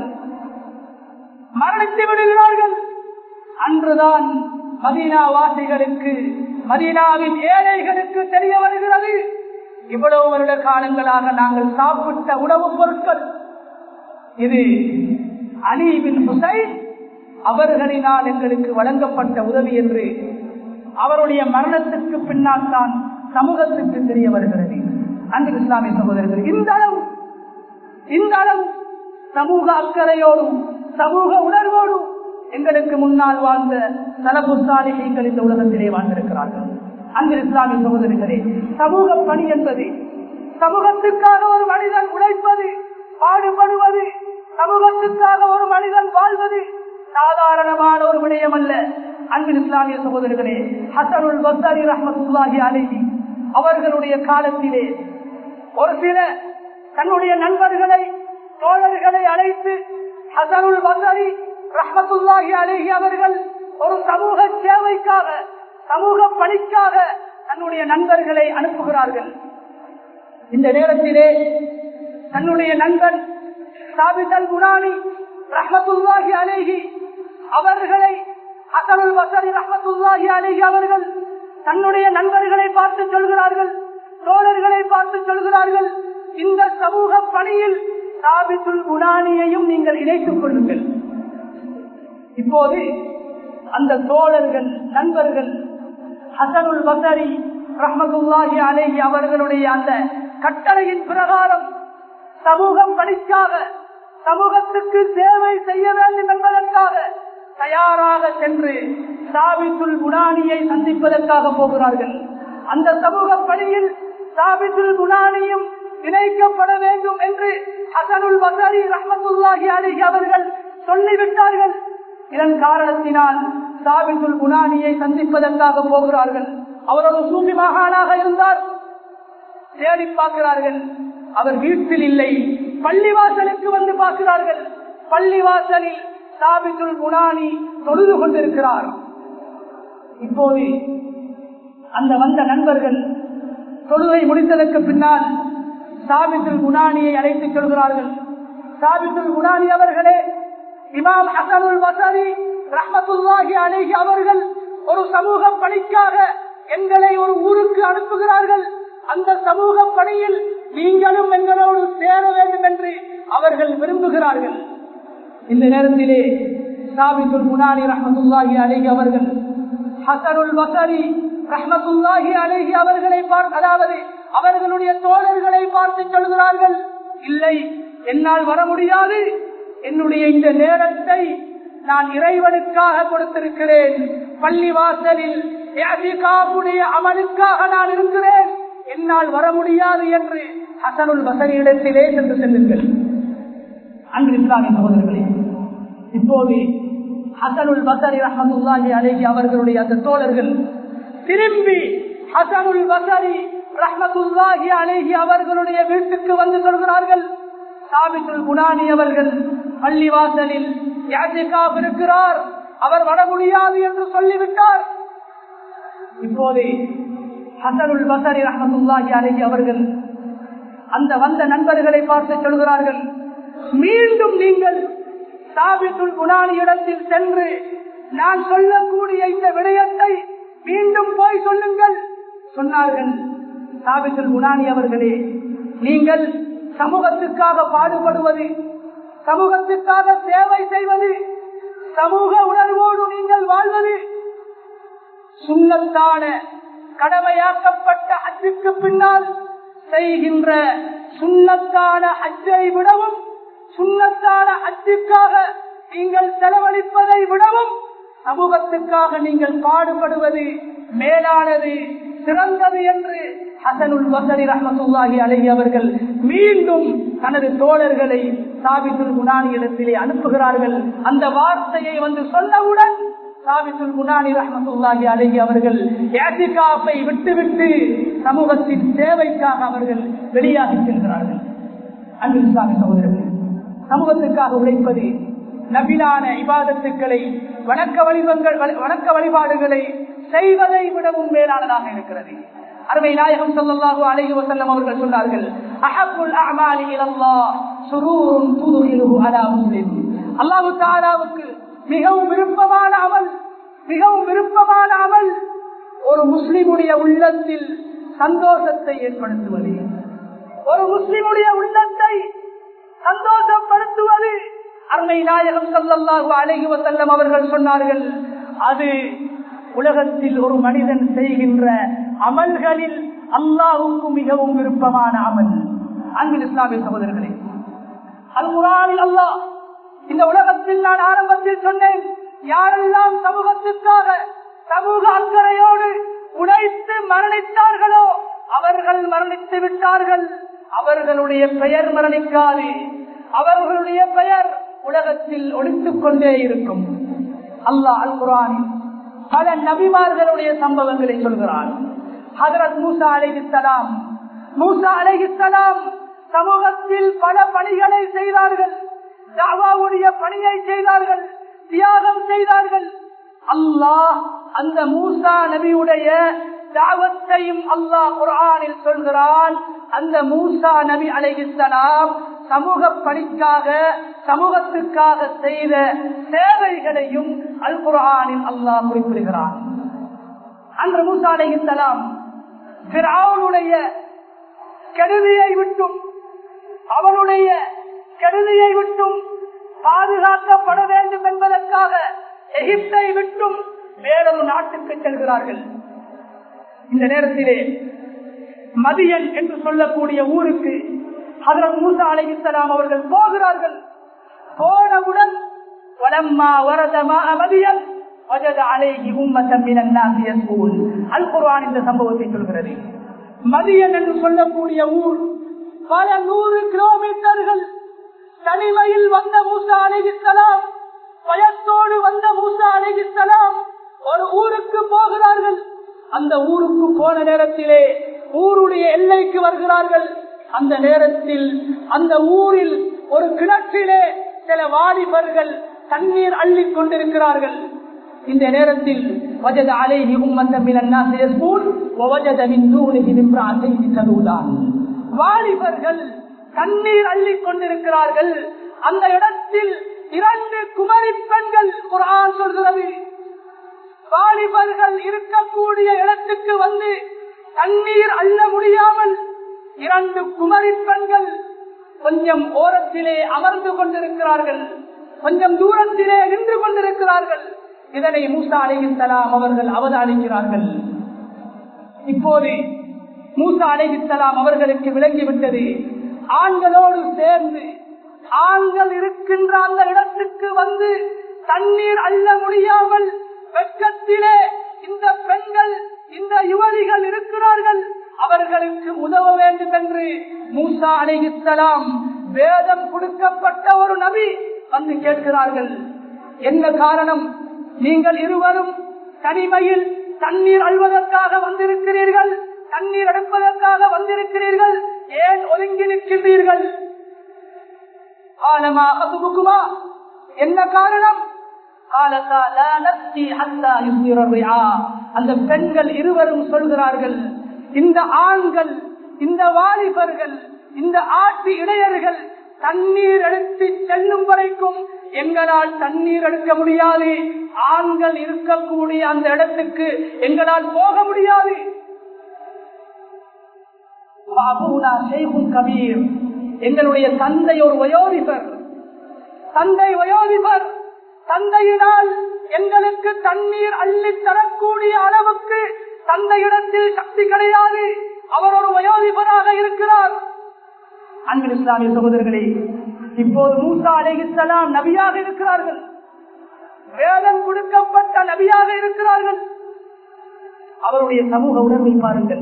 மரணித்து விடுகிறார்கள் அன்றுதான் மதீனா வாசிகளுக்கு மதீனாவின் ஏழைகளுக்கு தெரிய வருகிறது இவ்வளவு வருட காலங்களாக நாங்கள் சாப்பிட்ட உணவுப் பொருட்கள் இது அலிபின் ஹுசைன் அவர்களினால் எங்களுக்கு வழங்கப்பட்ட உதவி என்று அவருடைய மரணத்துக்கு பின்னால் தான் சமூகத்துக்கு தெரிய வருகிறது அன்பு இஸ்லாமிய சகோதரர்கள் இந்த அளவு இந்த அளவு சமூக அக்கறையோடும் சமூக உணர்வோடும் எங்களுக்கு முன்னால் வாழ்ந்த தலபுத்தாலிகள் இந்த உலகத்திலே வாழ்ந்திருக்கிறார்கள் அன்பு இஸ்லாமிய சகோதரர்களே சமூக பணி என்பது சமூகத்துக்காக ஒரு மனிதன் உழைப்பது பாடுபடுவது சமூகத்துக்காக ஒரு மனிதன் வாழ்வது சாதாரணமான ஒரு விடயம் அல்ல அன்பின் இஸ்லாமிய சகோதரர்களே ஹசனுல் பஸ்தாரி ரஹமத்துல்லாஹி அலைஹி அவர்களுடைய காலத்திலே ஒரு சில தன்னுடைய நண்பர்களை தோழர்களை அழைத்து ஹசனுல் பஸ்தாரி ரஹமத்துல்லாஹி அலைஹி அவர்கள் ஒரு சமூக சேவைக்காக சமூக பணிக்காக தன்னுடைய நண்பர்களை அனுப்புகிறார்கள் இந்த நேரத்திலே தன்னுடைய நண்பன் சாபிதல் குரானி ரஹமத்துல்லாஹி அலேஹி அவர்களை அசருல் வசரி ரஹமத்துல்லாஹி அலேஹி அவர்கள் தன்னுடைய நண்பர்களை பார்த்து சொல்கிறார்கள் தோழர்களை பார்த்து சொல்கிறார்கள் இந்த சமூக பணியில் சாபித்துல் குணானியையும் நீங்கள் இணைத்துக் கொள்ளுங்கள் இப்போது அந்த தோழர்கள் நண்பர்கள் ஹசனுல் வசரி ரஹமத்துல்லாஹி அலேஹி அவர்களுடைய அந்த கட்டளையின் பிரகாரம் சமூகம் பணிக்காக சமூகத்துக்கு சேவை செய்ய வேண்டும் என்பதற்காக தயாராக சென்று சாபித்துல் குணானியை சந்திப்பதற்காக போகிறார்கள் அந்த சமூக பணியில் சாபித்துல் குணானியும் இணைக்கப்பட வேண்டும் என்று ஹசனுல் வசரி ரஹமத்துல்லாஹி அலிஹி அவர்கள் சொல்லிவிட்டார்கள் இதன் காரணத்தினால் சாபித்துல் குணானியை சந்திப்பதற்காக போகிறார்கள் அவர் ஒரு சூப்பி மகானாக இருந்தார் தேடி பார்க்கிறார்கள் அவர் வீட்டில் இல்லை பள்ளிவாசலுக்கு வந்து பார்க்கிறார்கள் பள்ளிவாசலில் சாபித்துல் குணானி தொழுது கொண்டிருக்கிறார் இப்போது அந்த வந்த நண்பர்கள் தொழுகை முடித்ததற்கு பின்னால் சாபித்துல் குணானியை அழைத்துச் சொல்கிறார்கள் சாபித்துல் குணானி அவர்களே இமாம் ஹசனுல் வசரி ரஹமத்துல்லாஹி அலேஹி அவர்கள் ஒரு சமூக பணிக்காக எங்களை ஒரு ஊருக்கு அனுப்புகிறார்கள் அந்த சமூக பணியில் நீங்களும் எங்களோடு சேர வேண்டும் என்று அவர்கள் விரும்புகிறார்கள் இந்த நேரத்திலே சாபித்துல் முனானி ரஹமத்துல்லாஹி அலேஹி அவர்கள் ஹசனுல் வசரி ரஹமத்துல்லாஹி அலேஹி அவர்களை பார்த்து அதாவது அவர்களுடைய தோழர்களை பார்த்து சொல்கிறார்கள் இல்லை என்னால் வர முடியாது என்னுடைய இந்த நேரத்தை நான் இறைவனுக்காக கொடுத்திருக்கிறேன் பள்ளி வாசலில் ஏசிகாவுடைய அமலுக்காக நான் இருக்கிறேன் என்னால் வர முடியாது என்று ஹசனுல் வசனியிடத்திலே சென்று செல்லுங்கள் அன்பு இஸ்லாமிய சகோதரர்களே இப்போது ஹசனுல் பசரி ரஹமத்துல்லாஹி அலேஹி அவர்களுடைய அந்த தோழர்கள் திரும்பி ஹசனுல் பசரி ரஹமத்துல்லாஹி அலேஹி அவர்களுடைய வீட்டுக்கு வந்து சொல்கிறார்கள் சாபித்துல் குணானி அவர்கள் பள்ளிவாசலில் யாசிகாப் இருக்கிறார் அவர் வர முடியாது என்று சொல்லிவிட்டார் இப்போது ஹசனுல் பசரி ரஹமத்துல்லாஹி அலேஹி அவர்கள் அந்த வந்த நண்பர்களை பார்த்து சொல்கிறார்கள் மீண்டும் நீங்கள் சாபித்துல் குணானி இடத்தில் சென்று நான் சொல்லக்கூடிய இந்த விடயத்தை மீண்டும் போய் சொல்லுங்கள் சொன்னார்கள் சாபித்துல் குணானி அவர்களே நீங்கள் சமூகத்துக்காக பாடுபடுவது சமூகத்துக்காக சேவை செய்வது சமூக உணர்வோடு நீங்கள் வாழ்வது சுண்ணத்தான கடமையாக்கப்பட்ட அச்சுக்கு பின்னால் செய்கின்ற சுண்ணத்தான அச்சை விடவும் சுண்ணத்தான அச்சுக்காக நீங்கள் செலவழிப்பதை விடவும் சமூகத்துக்காக நீங்கள் பாடுபடுவது மேலானது சிறந்தது என்று ஹசனுல் வசரி ரஹமத்துல்லாஹி அலஹி அவர்கள் மீண்டும் தனது தோழர்களை சாபித்துல் குணானி இடத்திலே அனுப்புகிறார்கள் அந்த வார்த்தையை வந்து சொல்லவுடன் சாபித்துல் குணானி ரஹமத்துல்லாஹி அலஹி அவர்கள் ஏசிகாப்பை விட்டுவிட்டு சமூகத்தின் சேவைக்காக அவர்கள் வெளியாகி செல்கிறார்கள் அன்பு இஸ்லாமிய சகோதரர்கள் சமூகத்துக்காக உழைப்பது நபிலான இபாதத்துக்களை வணக்க வழிபங்கள் வணக்க வழிபாடுகளை செய்வதை விடவும் மேலானதாக இருக்கிறது அருமை நாயகம் சொல்லல்லாஹு அலைஹி வஸல்லம் அவர்கள் சொன்னார்கள் அஹப்புல் அஅமாலி இலல்லாஹ் சுரூருன் துதுஹிலுஹு அலா முஸ்லிம் அல்லாஹ் தஆலாவுக்கு மிகவும் விருப்பமான அமல் மிகவும் விருப்பமான அமல் ஒரு முஸ்லிமுடைய உள்ளத்தில் சந்தோஷத்தை ஏற்படுத்துவது ஒரு முஸ்லிமுடைய உள்ளத்தை சந்தோஷப்படுத்துவது அருமை நாயகம் சல்லல்லாஹு அலைஹி வஸல்லம் அவர்கள் சொன்னார்கள் அது உலகத்தில் ஒரு மனிதன் செய்கின்ற அமல்களில் அல்லாஹுக்கு மிகவும் விருப்பமான அமல் அன்பின் இஸ்லாமிய சகோதரர்களே அல் குரானில் அல்லாஹ் இந்த உலகத்தில் நான் ஆரம்பத்தில் சொன்னேன் யாரெல்லாம் சமூகத்திற்காக சமூக அக்கறையோடு உழைத்து மரணித்தார்களோ அவர்கள் மரணித்து விட்டார்கள் அவர்களுடைய பெயர் மரணிக்காது அவர்களுடைய பெயர் உலகத்தில் ஒழித்துக் கொண்டே இருக்கும் அல்லாஹ் அல் குரானில் பல நபிமார்களுடைய சம்பவங்களை சொல்கிறான் ஹதரத் மூசா அலைஹிஸ்ஸலாம் மூசா அலைஹிஸ்ஸலாம் சமூகத்தில் பல பணிகளை செய்தார்கள் தாவாவுடைய பணியை செய்தார்கள் தியாகம் செய்தார்கள் அல்லாஹ் அந்த மூசா நபியுடைய தாவத்தையும் அல்லாஹ் குரானில் சொல்கிறான் அந்த மூசா நபி அலைஹிஸ்ஸலாம் சமூக பணிக்காக சமூகத்துக்காக செய்த சேவைகளையும் அல் குரானில் அல்லாஹ் குறிப்பிடுகிறான் அன்று மூசா அலைஹிஸ்ஸலாம் பிராவுடைய கெடுதியை விட்டும் அவனுடைய கெடுதியை விட்டும் பாதுகாக்கப்பட வேண்டும் என்பதற்காக எகிப்தை விட்டும் வேறொரு நாட்டுக்கு செல்கிறார்கள் இந்த நேரத்திலே மதியன் என்று சொல்லக்கூடிய ஊருக்கு ஹதரத் மூசா அலைஹிஸ்ஸலாம் அவர்கள் போகிறார்கள் போனவுடன் வலம்மா வரதமா மதியன் வஜத அலைஹி உம்மத்தம் மினன் நாஸ் யஸ்கூன் அல் குர்ஆன் இந்த சம்பவத்தை சொல்கிறது மதியன் என்று சொல்லக்கூடிய ஊர் பல நூறு கிலோமீட்டர்கள் தனிமையில் வந்த மூசா அலைஹிஸ்ஸலாம் பயத்தோடு வந்த மூசா அலைஹிஸ்ஸலாம் ஒரு ஊருக்கு போகிறார்கள் அந்த ஊருக்கு போன நேரத்திலே ஊருடைய எல்லைக்கு வருகிறார்கள் அந்த நேரத்தில் அந்த ஊரில் ஒரு கிணற்றிலே சில வாலிபர்கள் தண்ணீர் அள்ளிக் கொண்டிருக்கிறார்கள் இந்த நேரத்தில் வஜத அலைஹி உம்மத்தம் மினன் நாஸ் யஸ்பூன் வவஜத மின் தூனிஹிம் இம்ராஅத்தைன் ததூதான் வாலிபர்கள் தண்ணீர் அள்ளிக் கொண்டிருக்கிறார்கள் அந்த இடத்தில் இரண்டு குமரி பெண்கள் குரான் சொல்கிறது வாலிபர்கள் இருக்கக்கூடிய இடத்துக்கு வந்து தண்ணீர் அள்ள முடியாமல் இரண்டு குமரி பெண்கள் கொஞ்சம் ஓரத்திலே அமர்ந்து கொண்டிருக்கிறார்கள் கொஞ்சம் தூரத்திலே நின்று கொண்டிருக்கிறார்கள் இதனை மூசா அலைஹிஸ்ஸலாம் அவர்கள் அவதானிக்கிறார்கள் இப்போது மூசா அலைஹிஸ்ஸலாம் அவர்களுக்கு விளங்கிவிட்டது ஆண்களோடு சேர்ந்து ஆண்கள் இருக்கின்ற அந்த இடத்துக்கு வந்து தண்ணீர் அள்ள முடியாமல் வெட்கத்திலே இந்த பெண்கள் இந்த யுவதிகள் இருக்கிறார்கள் அவர்களுக்கு உதவ வேண்டும் என்று மூசா அலைகிஸ்லாம் வேதம் கொடுக்கப்பட்ட ஒரு நபி வந்து கேட்கிறார்கள் என்ன காரணம் நீங்கள் இருவரும் தனிமையில் தண்ணீர் அழுவதற்காக வந்திருக்கிறீர்கள் தண்ணீர் எடுப்பதற்காக வந்திருக்கிறீர்கள் ஏன் ஒதுங்கி நிற்கின்றீர்கள் ஆலமா அசுபுக்குமா என்ன காரணம் அந்த பெண்கள் இருவரும் சொல்கிறார்கள் இந்த ஆண்கள் இந்த வாலிபர்கள் இந்த ஆட்டு இடையர்கள் தண்ணீர் எடுத்து செல்லும் வரைக்கும் எங்களால் தண்ணீர் எடுக்க முடியாது ஆண்கள் இருக்கக்கூடிய அந்த இடத்துக்கு எங்களால் போக முடியாது கபீர் எங்களுடைய தந்தை ஒரு வயோதிபர் தந்தை வயோதிபர் தந்தையினால் எங்களுக்கு தண்ணீர் அள்ளி தரக்கூடிய அளவுக்கு தந்தையிடத்தில் சக்தி கிடையாது அவர் ஒரு வயோதிபராக இருக்கிறார் அன்பின் இஸ்லாமிய சகோதரர்களே இப்போது மூசா அலைகிஸ்லாம் நபியாக இருக்கிறார்கள் வேதம் கொடுக்கப்பட்ட நபியாக இருக்கிறார்கள் அவருடைய சமூக உணர்வை பாருங்கள்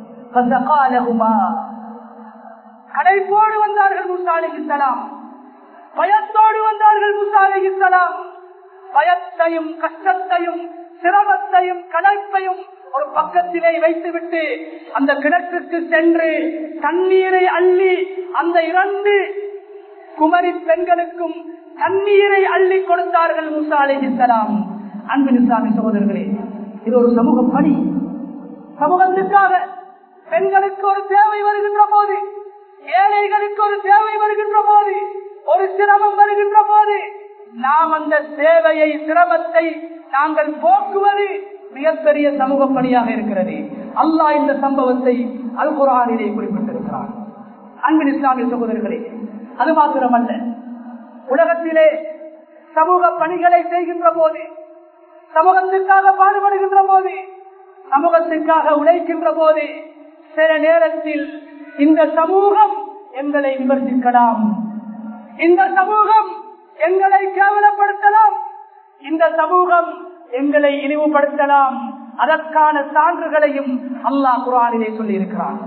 கடைப்போடு வந்தார்கள் மூசா அலைகிஸ்லாம் பயத்தோடு வந்தார்கள் மூசா அலைகிஸ்லாம் பயத்தையும் கஷ்டத்தையும் சிரமத்தையும் களைப்பையும் ஒரு பக்கத்திலே வைத்துவிட்டு அந்த கிணற்றுக்கு சென்று தண்ணீரை அள்ளி அந்த இரண்டு குமரி பெண்களுக்கும் தண்ணீரை அள்ளி கொடுத்தார்கள் மூசா அலிஹிஸ்லாம் அன்பின் இஸ்லாமிய சகோதரர்களே இது ஒரு சமூக பணி சமூகத்திற்காக பெண்களுக்கு ஒரு தேவை வருகின்ற போது ஏழைகளுக்கு ஒரு தேவை வருகின்ற போது ஒரு சிரமம் வருகின்ற போது நாம் அந்த சேவையை சிரமத்தை நாங்கள் போக்குவது மிகப்பெரிய சமூக பணியாக இருக்கிறது அல்லாஹ் இந்த சம்பவத்தை அல் குரானிலே குறிப்பிட்டிருக்கிறார் அன்பின் இஸ்லாமிய சகோதரர்களே அது மாத்திரமல்ல உலகத்திலே சமூக பணிகளை செய்கின்ற போது சமூகத்திற்காக பாடுபடுகின்ற போது சமூகத்திற்காக உழைக்கின்ற போது சில நேரத்தில் இந்த சமூகம் எங்களை விமர்சிக்கலாம் இந்த சமூகம் எங்களை கேவலப்படுத்தலாம் இந்த சமூகம் எங்களை இழிவுபடுத்தலாம் அதற்கான சான்றுகளையும் அல்லாஹ் குரானிலே சொல்லி இருக்கிறார்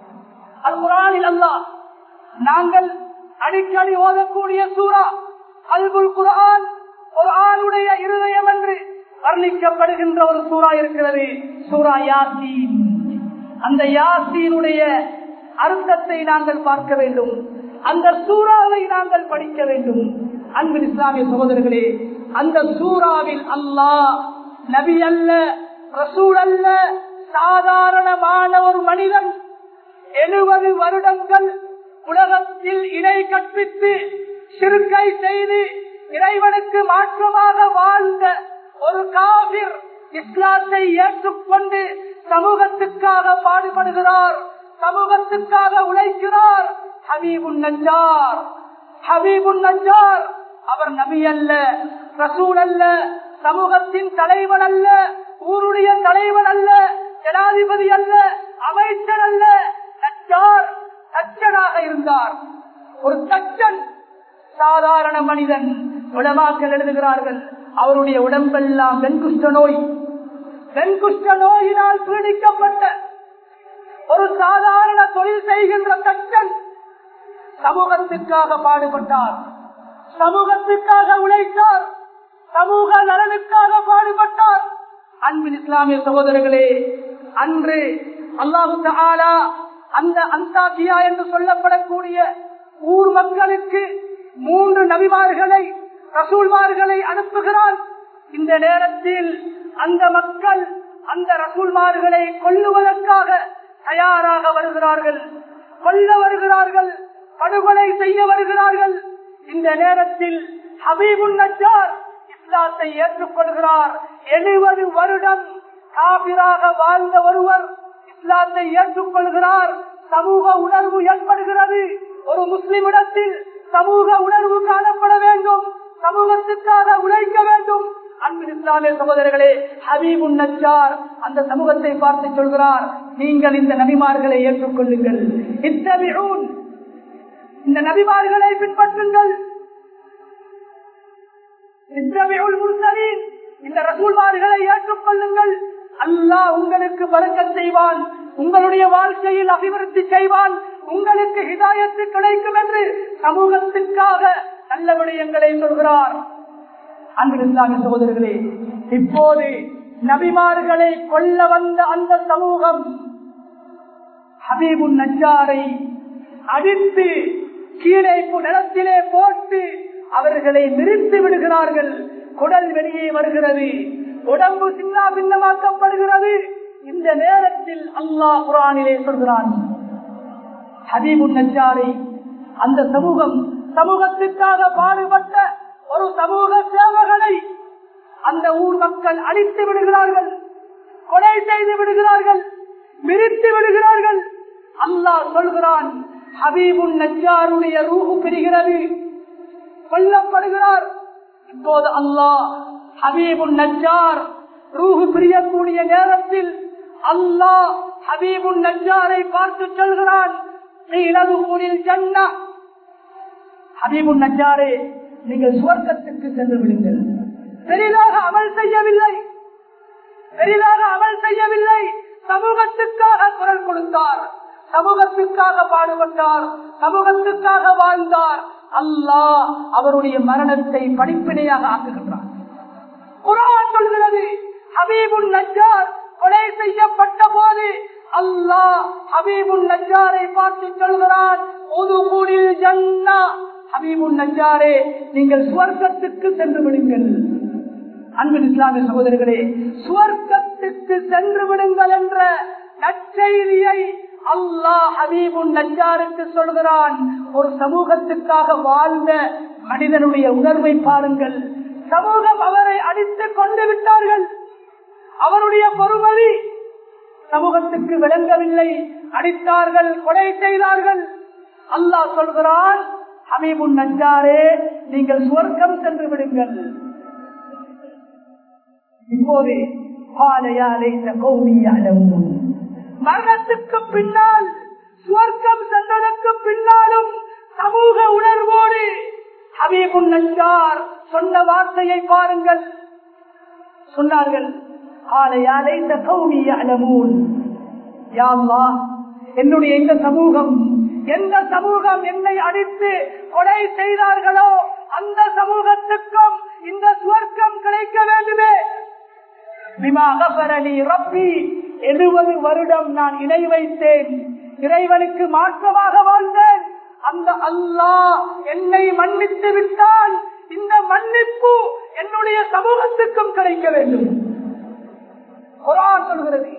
அல் குரானில் அல்லாஹ் நாங்கள் அடிக்கடி ஓதக்கூடிய சூறா அல்புல் குரான் ஒரு ஆளுடைய இருதயம் என்று வர்ணிக்கப்படுகின்ற ஒரு சூறா இருக்கிறது சூரா யாசீன் அந்த யாசீனுடைய அர்த்தத்தை நாங்கள் பார்க்க வேண்டும் அந்த சூறாவை நாங்கள் படிக்க வேண்டும் அன்பின் இஸ்லாமிய சகோதரர்களே அந்த சூறாவில் அல்லாஹ் நபி அல்ல ரசூல் அல்ல சாதாரணமான ஒரு மனிதன் எழுபது வருடங்கள் உலகத்தில் இணை கற்பித்து சிறுக்கை செய்து இறைவனுக்கு மாற்றமாக வாழ்ந்த ஒரு காவிர் இஸ்லாத்தை ஏற்றுக்கொண்டு சமூகத்துக்காக பாடுபடுகிறார் சமூகத்துக்காக உழைக்கிறார் ஹபீபுன் நஞ்சார் ஹபீபுன் நஞ்சார் அவர் நபி அல்ல ரசூல் அல்ல சமூகத்தின் தலைவன் அல்ல ஊருடைய தலைவன் அல்ல ஜனாதிபதி அல்ல அமைச்சர் அல்ல நச்சார் தச்சனாக இருந்தார் ஒரு தச்சன் சாதாரண மனிதன் உலமாக்கள் எழுதுகிறார்கள் அவருடைய உடம்பெல்லாம் வெண்குஷ்ட நோய் வெண்குஷ்ட நோயினால் பீடிக்கப்பட்ட ஒரு சாதாரண தொழில் செய்கின்ற தச்சன் சமூகத்திற்காக பாடுபட்டார் சமூகத்திற்காக உழைத்தார் சமூக நலனுக்காக பாடுபட்டார் அன்பின் இஸ்லாமிய சகோதரர்களே அன்று அல்லாஹு தஆலா அந்த அந்தாக்கியா என்று சொல்லப்படக்கூடிய ஊர் மக்களுக்கு மூன்று நபிமார்களை ரசூல்மார்களை அனுப்புகிறார் இந்த நேரத்தில் அந்த மக்கள் அந்த ரசூல்மார்களை கொல்லுவதற்காக தயாராக வருகிறார்கள் கொல்ல வருகிறார்கள் படுகொலை செய்ய வருகிறார்கள் இந்த நேரத்தில் ஹபீபுன் நஜார் இஸ்லாத்தை ஏற்றுக்கொள்கிறார் எழுபது வருடம் காபிராக வாழ்ந்த ஒருவர் இஸ்லாத்தை ஏற்றுக்கொள்கிறார் சமூக உணர்வு ஏற்படுகிறது ஒரு முஸ்லிமிடத்தில் சமூக உணர்வு காணப்பட வேண்டும் சமூகத்துக்காக உழைக்க வேண்டும் அன்பின் இஸ்லாமிய சகோதரர்களே ஹபீபுன் நச்சார் அந்த சமூகத்தை பார்த்து சொல்கிறார் நீங்கள் இந்த நபிமார்களை ஏற்றுக்கொள்ளுங்கள் இத்தபிஊன் இந்த நபிமார்களை பின்பற்றுங்கள் இத்தபிஉல் முர்சலீன் இந்த ரசூல்மார்களை ஏற்றுக்கொள்ளுங்கள் அல்லாஹ் உங்களுக்கு வரக்க செய்வான் உங்களுடைய வாழ்க்கையில் அபிவிருத்தி செய்வான் உங்களுக்கு ஹிதாயத்து கிடைக்கும் என்று சமூகத்திற்காக நல்ல விடயங்களை சொல்கிறார் அன்பு இஸ்லாமிய சகோதரர்களே இப்போது நபிமார்களை கொல்ல வந்த அந்த சமூகம் ஹபீபுன் நஜாரை அடித்து கீழே நிலத்திலே போட்டு அவர்களை மிரித்து விடுகிறார்கள் குடல் வெளியே வருகிறது உடம்பு சின்ன பின்னமாக்கப்படுகிறது இந்த நேரத்தில் அல்லாஹ் குரானிலே சொல்கிறான் ஹபீபுன் நஜாரை அந்த சமூகம் சமூகத்திற்காக பாடுபட்ட ஒரு சமூக சேவகனை அந்த ஊர் மக்கள் அழித்து விடுகிறார்கள் கொலை செய்து விடுகிறார்கள் மிரித்து விடுகிறார்கள் அல்லாஹ் சொல்கிறான் ஹபீபுன் நஜாருடைய ரூஹு பிரிகிறது கொல்லப்படுகிறார் இப்போது அல்லாஹ் ஹபீபுன் நஜார் ரூஹு பிரியக்கூடிய நேரத்தில் அல்லாஹ் ஹபீபுன் நஜாரை பார்த்து சொல்கிறான் ஜன்னா ஹபீபுன் நஜாரே நீங்கள் சுவர்க்கத்துக்கு சென்று விடுங்கள் பெரிதாக அமல் செய்யவில்லை பெரிதாக அமல் செய்யவில்லை சமூகத்துக்காக குரல் கொடுத்தார் சமூகத்துக்காக பாடுபட்டார் சமூகத்துக்காக வாழ்ந்தார் அல்லாஹ் அவருடைய மரணத்தை படிப்பினையாக ஆக்குகின்றார் குரான் சொல்கிறது ஹபீபுல் நஜார் கொலை செய்யப்பட்ட போது அல்லாஹ் ஹபீபுல் நஜாரை பார்த்து சொல்கிறான் ஒதுகூடில் ஜன்னா ஹபீபுல் நஜாரே நீங்கள் சுவர்க்கத்துக்கு சென்று விடுங்கள் அன்பு இஸ்லாமிய சகோதரர்களே சுவர்க்கத்துக்கு சென்று விடுங்கள் என்ற நற்செய்தியை அல்லாஹ் ஹபீபுன் நஜாருக்கு சொல்கிறான் ஒரு சமூகத்துக்காக வாழ்ந்த மனிதனுடைய உணர்வை பாருங்கள் சமூகம் அவரை அடித்துக் கொண்டு விட்டார்கள் அவருடைய பொறுமதி சமூகத்துக்கு விளங்கவில்லை அடித்தார்கள் கொலை செய்தார்கள் அல்லாஹ் சொல்கிறான் ஹபீபுன் நஜாரே நீங்கள் சுவர்க்கம் சென்று விடுங்கள் இப்போது மரணத்துக்கு பின்னால் சுவர்க்கம் சென்றதற்கு பின்னாலும் சமூக உணர்வோடு ஹபீபுன் நஞ்சார் சொன்ன வார்த்தையை பாருங்கள் சொன்னார்கள் என்னுடைய இந்த சமூகம் எந்த சமூகம் என்னை அடித்து கொலை செய்தார்களோ அந்த சமூகத்துக்கும் இந்த சுவர்க்கம் கிடைக்க வேண்டுமே எழுபது வருடம் நான் இணை வைத்தேன் இறைவனுக்கு மாற்றமாக வாழ்ந்தேன் அந்த அல்லாஹ் என்னை மன்னித்து விட்டால் இந்த மன்னிப்பு என்னுடைய சமூகத்துக்கும் கிடைக்க வேண்டும் குரான் சொல்கிறது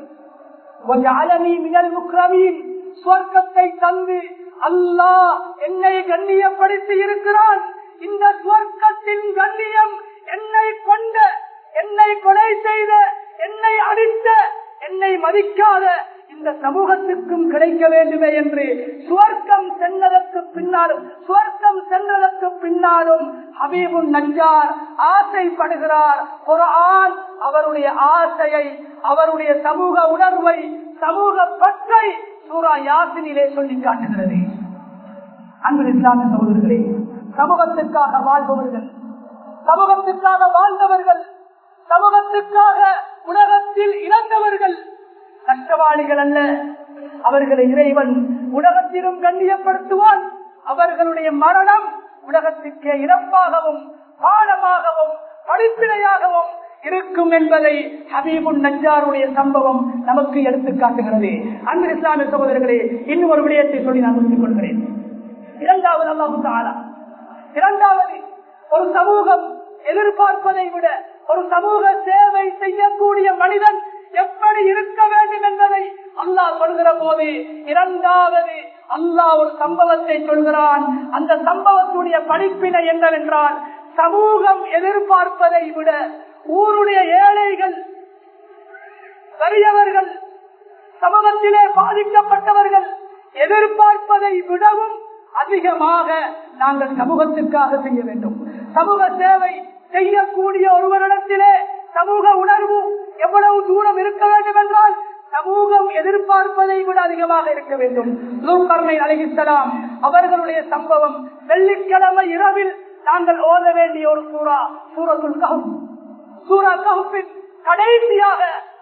சுவர்க்கத்தை தந்து அல்லாஹ் என்னை கண்ணியப்படுத்தி இருக்கிறான் இந்த சுவர்க்கத்தின் கண்ணியம் என்னை கொண்ட என்னை கொலை செய்த என்னை அடித்த என்னை மதிக்காத இந்த சமூகத்துக்கும் கிடைக்க வேண்டுமே என்று சுவர்க்கம் சென்றதற்கு பின்னாலும் சுவர்க்கம் சென்றதற்கு பின்னாலும் ஹபீபுன் நஞ்சார் ஆசைப்படுகிறார் ஒரு ஆண் அவருடைய ஆசையை அவருடைய சமூக உணர்வை சமூக பற்றை சூரா யாசினிலே சொல்லி காட்டுகிறது அன்பு இஸ்லாமிய சகோதரர்களே சமூகத்துக்காக வாழ்பவர்கள் சமூகத்துக்காக வாழ்ந்தவர்கள் சமூகத்துக்காக உலகத்தில் இறந்தவர்கள் கஷ்டவாளிகள் அல்ல அவர்களை இறைவன் உலகத்திலும் கண்ணியப்படுத்துவான் அவர்களுடைய மரணம் உலகத்துக்கே இறப்பாகவும் பாடமாகவும் படிப்பினையாகவும் இருக்கும் என்பதை ஹபீபுன் நஞ்சாருடைய சம்பவம் நமக்கு எடுத்து காட்டுகிறது அன்பு இஸ்லாமிய சகோதரர்களே இன்னும் ஒரு விடயத்தை சொல்லி நான் முடித்துக் கொள்கிறேன் இரண்டாவது அல்லாஹு தாலா இரண்டாவது ஒரு சமூகம் எதிர்பார்ப்பதை விட ஒரு சமூக சேவை செய்யக்கூடிய மனிதன் எப்படி இருக்க வேண்டும் என்பதை அல்லாஹ் சொல்கிற போது இரண்டாவது அல்லாஹ் ஒரு சம்பவத்தை சொல்கிறான் அந்த சம்பவத்துடைய படிப்பினை என்னவென்றால் சமூகம் எதிர்பார்ப்பதை விட ஊருடைய ஏழைகள் பெரியவர்கள் சமூகத்திலே பாதிக்கப்பட்டவர்கள் எதிர்பார்ப்பதை விடவும் அதிகமாக நாங்கள் சமூகத்திற்காக செய்ய வேண்டும் சமூக சேவை செய்யக்கூடிய ஒருவரிடத்திலே சமூக உணர்வு எவ்வளவு தூரம் இருக்க வேண்டும் என்றால் சமூகம் எதிர்பார்ப்பதை விட அதிகமாக இருக்க வேண்டும் அழகித்தலாம் அவர்களுடைய சம்பவம் வெள்ளிக்கிழமை இரவில் நாங்கள் ஓத வேண்டிய ஒரு சூறா சூரத்துல் கஹுப் சூரா கஹுப்பின் கடைசியாக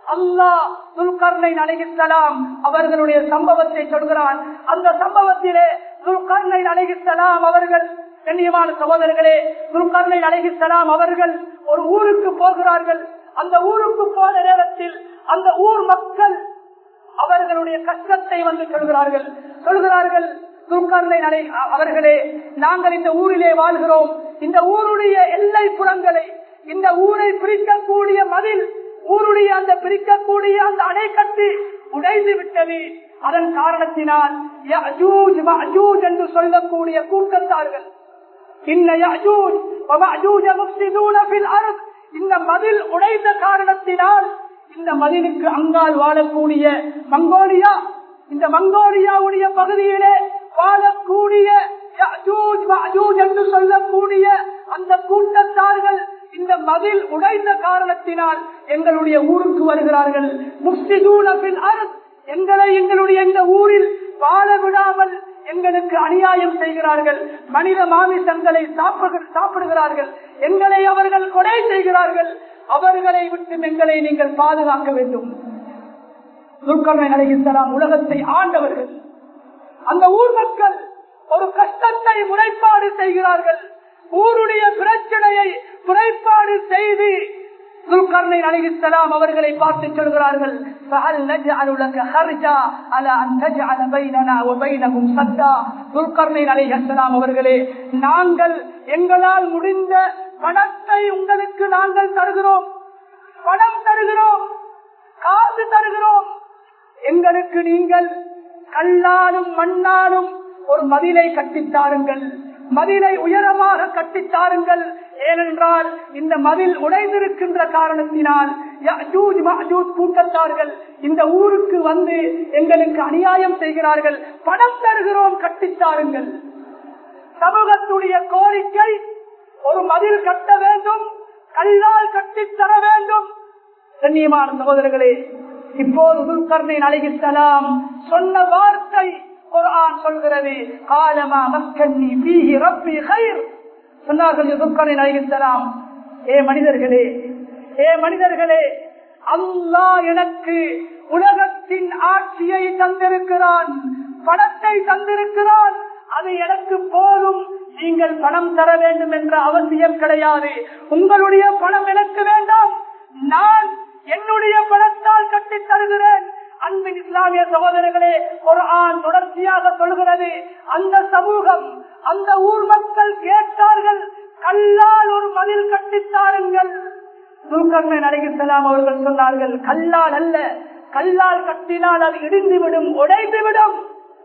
அல்லாஹ் துல்கர்னை அலைகிஸ்லாம் அவர்களுடைய சம்பவத்தை சொல்கிறான் அந்த சம்பவத்திலே துல்கர்னை அலைகிஸ்லாம் அவர்கள் கண்ணியமான சகோதரர்களே துல்கர்னை அலைகிஸ்லாம் அவர்கள் ஒரு ஊருக்கு போகிறார்கள் அந்த ஊருக்கு போன நேரத்தில் அந்த ஊர் மக்கள் அவர்களுடைய கஷ்டத்தை வந்து சொல்கிறார்கள் சொல்கிறார்கள் துல்கர்னை நடை அவர்களே நாங்கள் இந்த ஊரிலே வாழ்கிறோம் இந்த ஊருடைய எல்லை புறங்களை இந்த ஊரை பிரிக்கக்கூடிய மதில் ஊருடைய அந்த பிரிக்கக்கூடிய அந்த அணைக்கட்டு உடைந்து விட்டது அதன் காரணத்தினால் யஅஜூஜ் மஅஜூஜ் என்று சொல்லக்கூடிய கூட்டத்தார்கள் இன்ன யஅஜூஜ் வமஅஜூஜ முஃப்ஸிதூன ஃபில் அர்த் இந்த மதில் உடைந்த காரணத்தினால் இந்த மதிலுக்கு அங்கால் வாழக்கூடிய மங்கோலியா இந்த மங்கோலியாவுடைய பகுதியிலே வாழக்கூடிய யஅஜூஜ் மஅஜூஜ் என்று சொல்லக்கூடிய அந்த கூட்டத்தார்கள் இந்த மதில் உடைந்த காரணத்தினால் எங்களுடைய ஊருக்கு வருகிறார்கள் முஸ்லிதூனபின் அரசு எங்களை எங்களுடைய இந்த ஊரில் வாழ விடாமல் எங்களுக்கு அநியாயம் செய்கிறார்கள் மனித மாமிசங்களை சாப்பிடு- சாப்பிடுகிறார்கள் எங்களை அவர்கள் கொலை செய்கிறார்கள் அவர்களை விட்டு எங்களை நீங்கள் பாதுகாக்க வேண்டும் துர்கர்ணன் அலைகிஸ்லாம் உலகத்தை ஆண்டவர்கள் அந்த ஊர் மக்கள் ஒரு கஷ்டத்தை முறைப்பாடு செய்கிறார்கள் ஊருடைய பிரச்சனையை முறைப்பாடு செய்து துல்கர்ணை அலிஹிஸ்லாம் அவர்களை பார்த்து சொல்கிறார்கள் فَهَلْ نَجْعَلُ لَكَ خَرْجًا عَلَى أَنْ تَجْعَلَ بَيْنَنَا وَبَيْنَهُمْ سَدًّا துல்கர்ணை அலிஹிஸ்லாம் அவர்களே நாங்கள் எங்களால் முடிந்த பணத்தை உங்களுக்கு நாங்கள் தருகிறோம் பணம் தருகிறோம் காசு தருகிறோம் எங்களுக்கு நீங்கள் கல்லாலும் மண்ணாலும் ஒரு மதிலை கட்டித்தாருங்கள் மதிலை உயரமாக கட்டித்தாருங்கள் ஏனென்றால் இந்த மதில் உடைந்திருக்கின்ற காரணத்தினால் யஅஜூஜ் மஅஜூஜ் கூட்டத்தார்கள் இந்த ஊருக்கு வந்து எங்களுக்கு அநியாயம் செய்கிறார்கள் பணம் தருகிறோம் கட்டித்தாருங்கள் சமூகத்துடைய கோரிக்கை ஒரு மதில் கட்ட வேண்டும் கல்லால் கட்டித்தர வேண்டும் கண்ணியமான சகோதரர்களே இப்போது உதுல்கர்ணை அழகித்தலாம் சொன்ன வார்த்தை குர்ஆன் சொல்கிறது காலமா மக்கன்னி பீஹி ரப்பி கைர் சொன்னார்கள் உதுல்கர்ணை அழகித்தலாம் ஏ மனிதர்களே ஏ மனிதர்களே அல்லாஹ் எனக்கு உலகத்தின் ஆட்சியை தந்திருக்கிறான் பணத்தை தந்திருக்கிறான் அது எனக்கு போதும் நீங்கள் பணம் தர வேண்டும் என்ற அவசியம் கிடையாது உங்களுடைய பணம் எனக்கு வேண்டாம் நான் என்னுடைய பணத்தால் கட்டித் தருகிறேன் அன்பின் இஸ்லாமிய சகோதரர்களே ஒரு ஆண் தொடர்ச்சியாக சொல்கிறது அந்த சமூகம் அந்த ஊர் மக்கள் கேட்டார்கள் கல்லால் ஒரு மதில் கட்டித்தாருங்கள் துல்கர்ணை நடிகலாம் அவர்கள் சொன்னார்கள் கல்லால் அல்ல கல்லால் கட்டினால் அது இடிந்துவிடும் உடைந்துவிடும்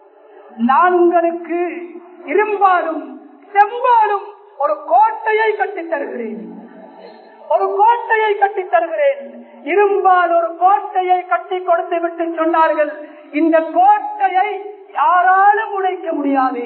நான் உங்களுக்கு இரும்பாலும் செம்பாலும் ஒரு கோட்டையை கட்டித் தருகிறேன் ஒரு கோட்டையை கட்டித் தருகிறேன் இரும்பால் ஒரு கோட்டையை கட்டி கொடுத்து விட்டு சொன்னார்கள் இந்த கோட்டையை யாராலும் உடைக்க முடியாது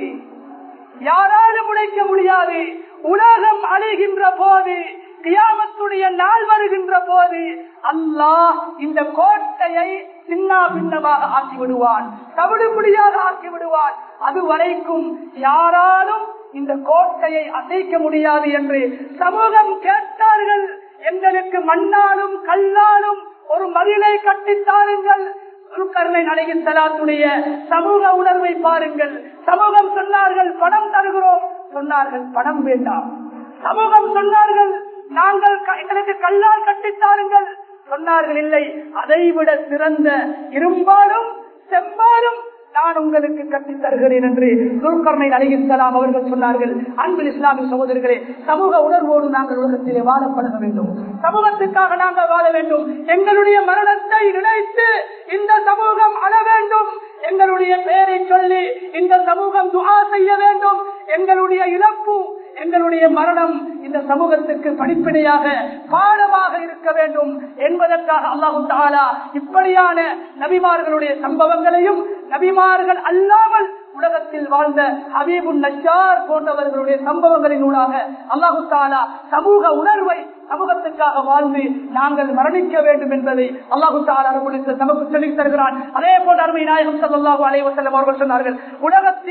யாராலும் உடைக்க முடியாது உலகம் அழிகின்ற போது கியாமத்துடைய நாள் வருகின்ற போது அல்லாஹ் இந்த கோட்டையை சின்ன பின்னமாக ஆக்கி விடுவான் தவிடுபடியாக ஆக்கி விடுவான் அது வரைக்கும் யாராலும் இந்த கோட்டையை அசைக்க முடியாது என்று சமூகம் கேட்டார்கள் எங்களுக்கு மண்ணாலும் கல்லாலும் ஒரு மதிலை கட்டித்தாருங்கள் கருணை நடையின் தலாத்துடைய சமூக உணர்வை பாருங்கள் சமூகம் சொன்னார்கள் பணம் தருகிறோம் சொன்னார்கள் பணம் வேண்டாம் சமூகம் சொன்னார்கள் நாங்கள் க- எங்களுக்கு கல்லால் கட்டித்தாருங்கள் சொன்னார்கள் இல்லை அதைவிட சிறந்த இரும்பாலும் செம்பாலும் நான் உங்களுக்கு கட்டித் தருகிறேன் என்று துல்கர்ணை அலிகலாம் அவர்கள் சொன்னார்கள் அன்பில் இஸ்லாமிய சகோதரர்களே சமூக உணர்வோடு நாங்கள் உலகத்திலே வாழப்பட வேண்டும் சமூகத்துக்காக நாங்கள் வாழ வேண்டும் எங்களுடைய மரணத்தை நினைத்து இந்த சமூகம் அழ வேண்டும் எங்களுடைய பெயரை சொல்லி இந்த சமூகம் துஆ செய்ய வேண்டும் எங்களுடைய இழப்பு எங்களுடைய மரணம் இந்த சமூகத்துக்கு படிப்பினையாக பாடமாக இருக்க வேண்டும் என்பதற்காக அல்லாஹு தாலா இப்படியான நபிமார்களுடைய சம்பவங்களையும் நபிமார்கள் அல்லாமல் உலகத்தில் வாழ்ந்த ஹபீபுன் நஷார் போன்றவர்களுடைய சம்பவங்களின் ஊடாக அல்லாஹு தாலா சமூக உணர்வை சமூகத்துக்காக வாழ்ந்து நாங்கள் மரணிக்க வேண்டும் என்பதை அல்லாஹு தாலா நமக்கு சொல்லித் தருகிறான் அதே போல அருமை நாயகம் சல்லாஹூ அலைவசல்லம் அவர்கள் சொன்னார்கள் உலகத்தில்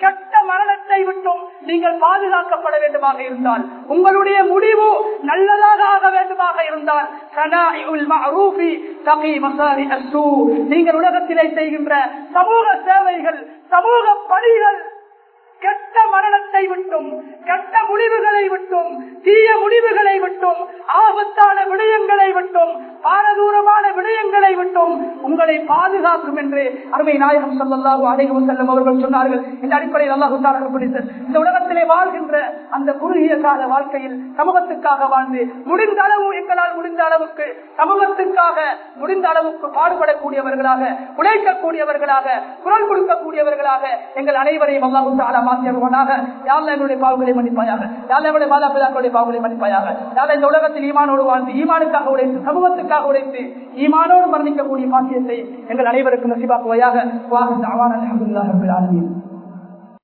கெட்ட மரணத்தை விட்டும் நீங்கள் பாதுகாக்கப்பட வேண்டுமாக இருந்தால் உங்களுடைய முடிவு நல்லதாக ஆக வேண்டுமாக இருந்தால் சனாஇஉல் மஅரூஃபி தகி மசாரி அஸ்ஸூ. நீங்கள் உலகத்திலே செய்கின்ற சமூக சேவைகள் சமூக பணிகள் கெட்ட மரணத்தை விட்டும் கெட்ட முடிவுகளை விட்டும் தீய முடிவுகளை விட்டும் ஆபத்தான விடயங்களை விட்டும் பாரதூரமான விடயங்களை விட்டும் உங்களை பாதுகாக்கும் என்று அருமை நாயகம் சொல்லல்லாஹு அலைஹி வஸல்லம் அவர்கள் சொன்னார்கள் இந்த அடிப்படையில் அல்லாஹு தஆலா பிடித்து இந்த உலகத்திலே வாழ்கின்ற அந்த குறுகிய கால வாழ்க்கையில் சமூகத்துக்காக வாழ்ந்து முடிந்த அளவு எங்களால் முடிந்த அளவுக்கு சமூகத்துக்காக முடிந்த அளவுக்கு பாடுபடக்கூடியவர்களாக உழைக்கக்கூடியவர்களாக குரல் கொடுக்கக்கூடியவர்களாக எங்கள் அனைவரையும் அல்லாஹு தஆலா மாற்றியவனாக யாழ்ல எங்களுடைய பாவங்களை மன்னிப்பாயாக யாழ்ல எங்களுடைய மாதா பிதாக்களுடைய பாவங்களை மன்னிப்பாயாக யாழ்ல இந்த உலகத்தில் ஈமானோடு வாழ்ந்து ஈமானுக்காக உழைத்து சமூகத்துக்காக உழைத்து ஈமானோடு மரணிக்கக்கூடிய பாக்கியத்தை எங்கள் அனைவருக்கும் நசிபாக்குவையாக வாஹ் அவான் அல்ஹம்துலில்லாஹி ரப்பில் ஆலமீன்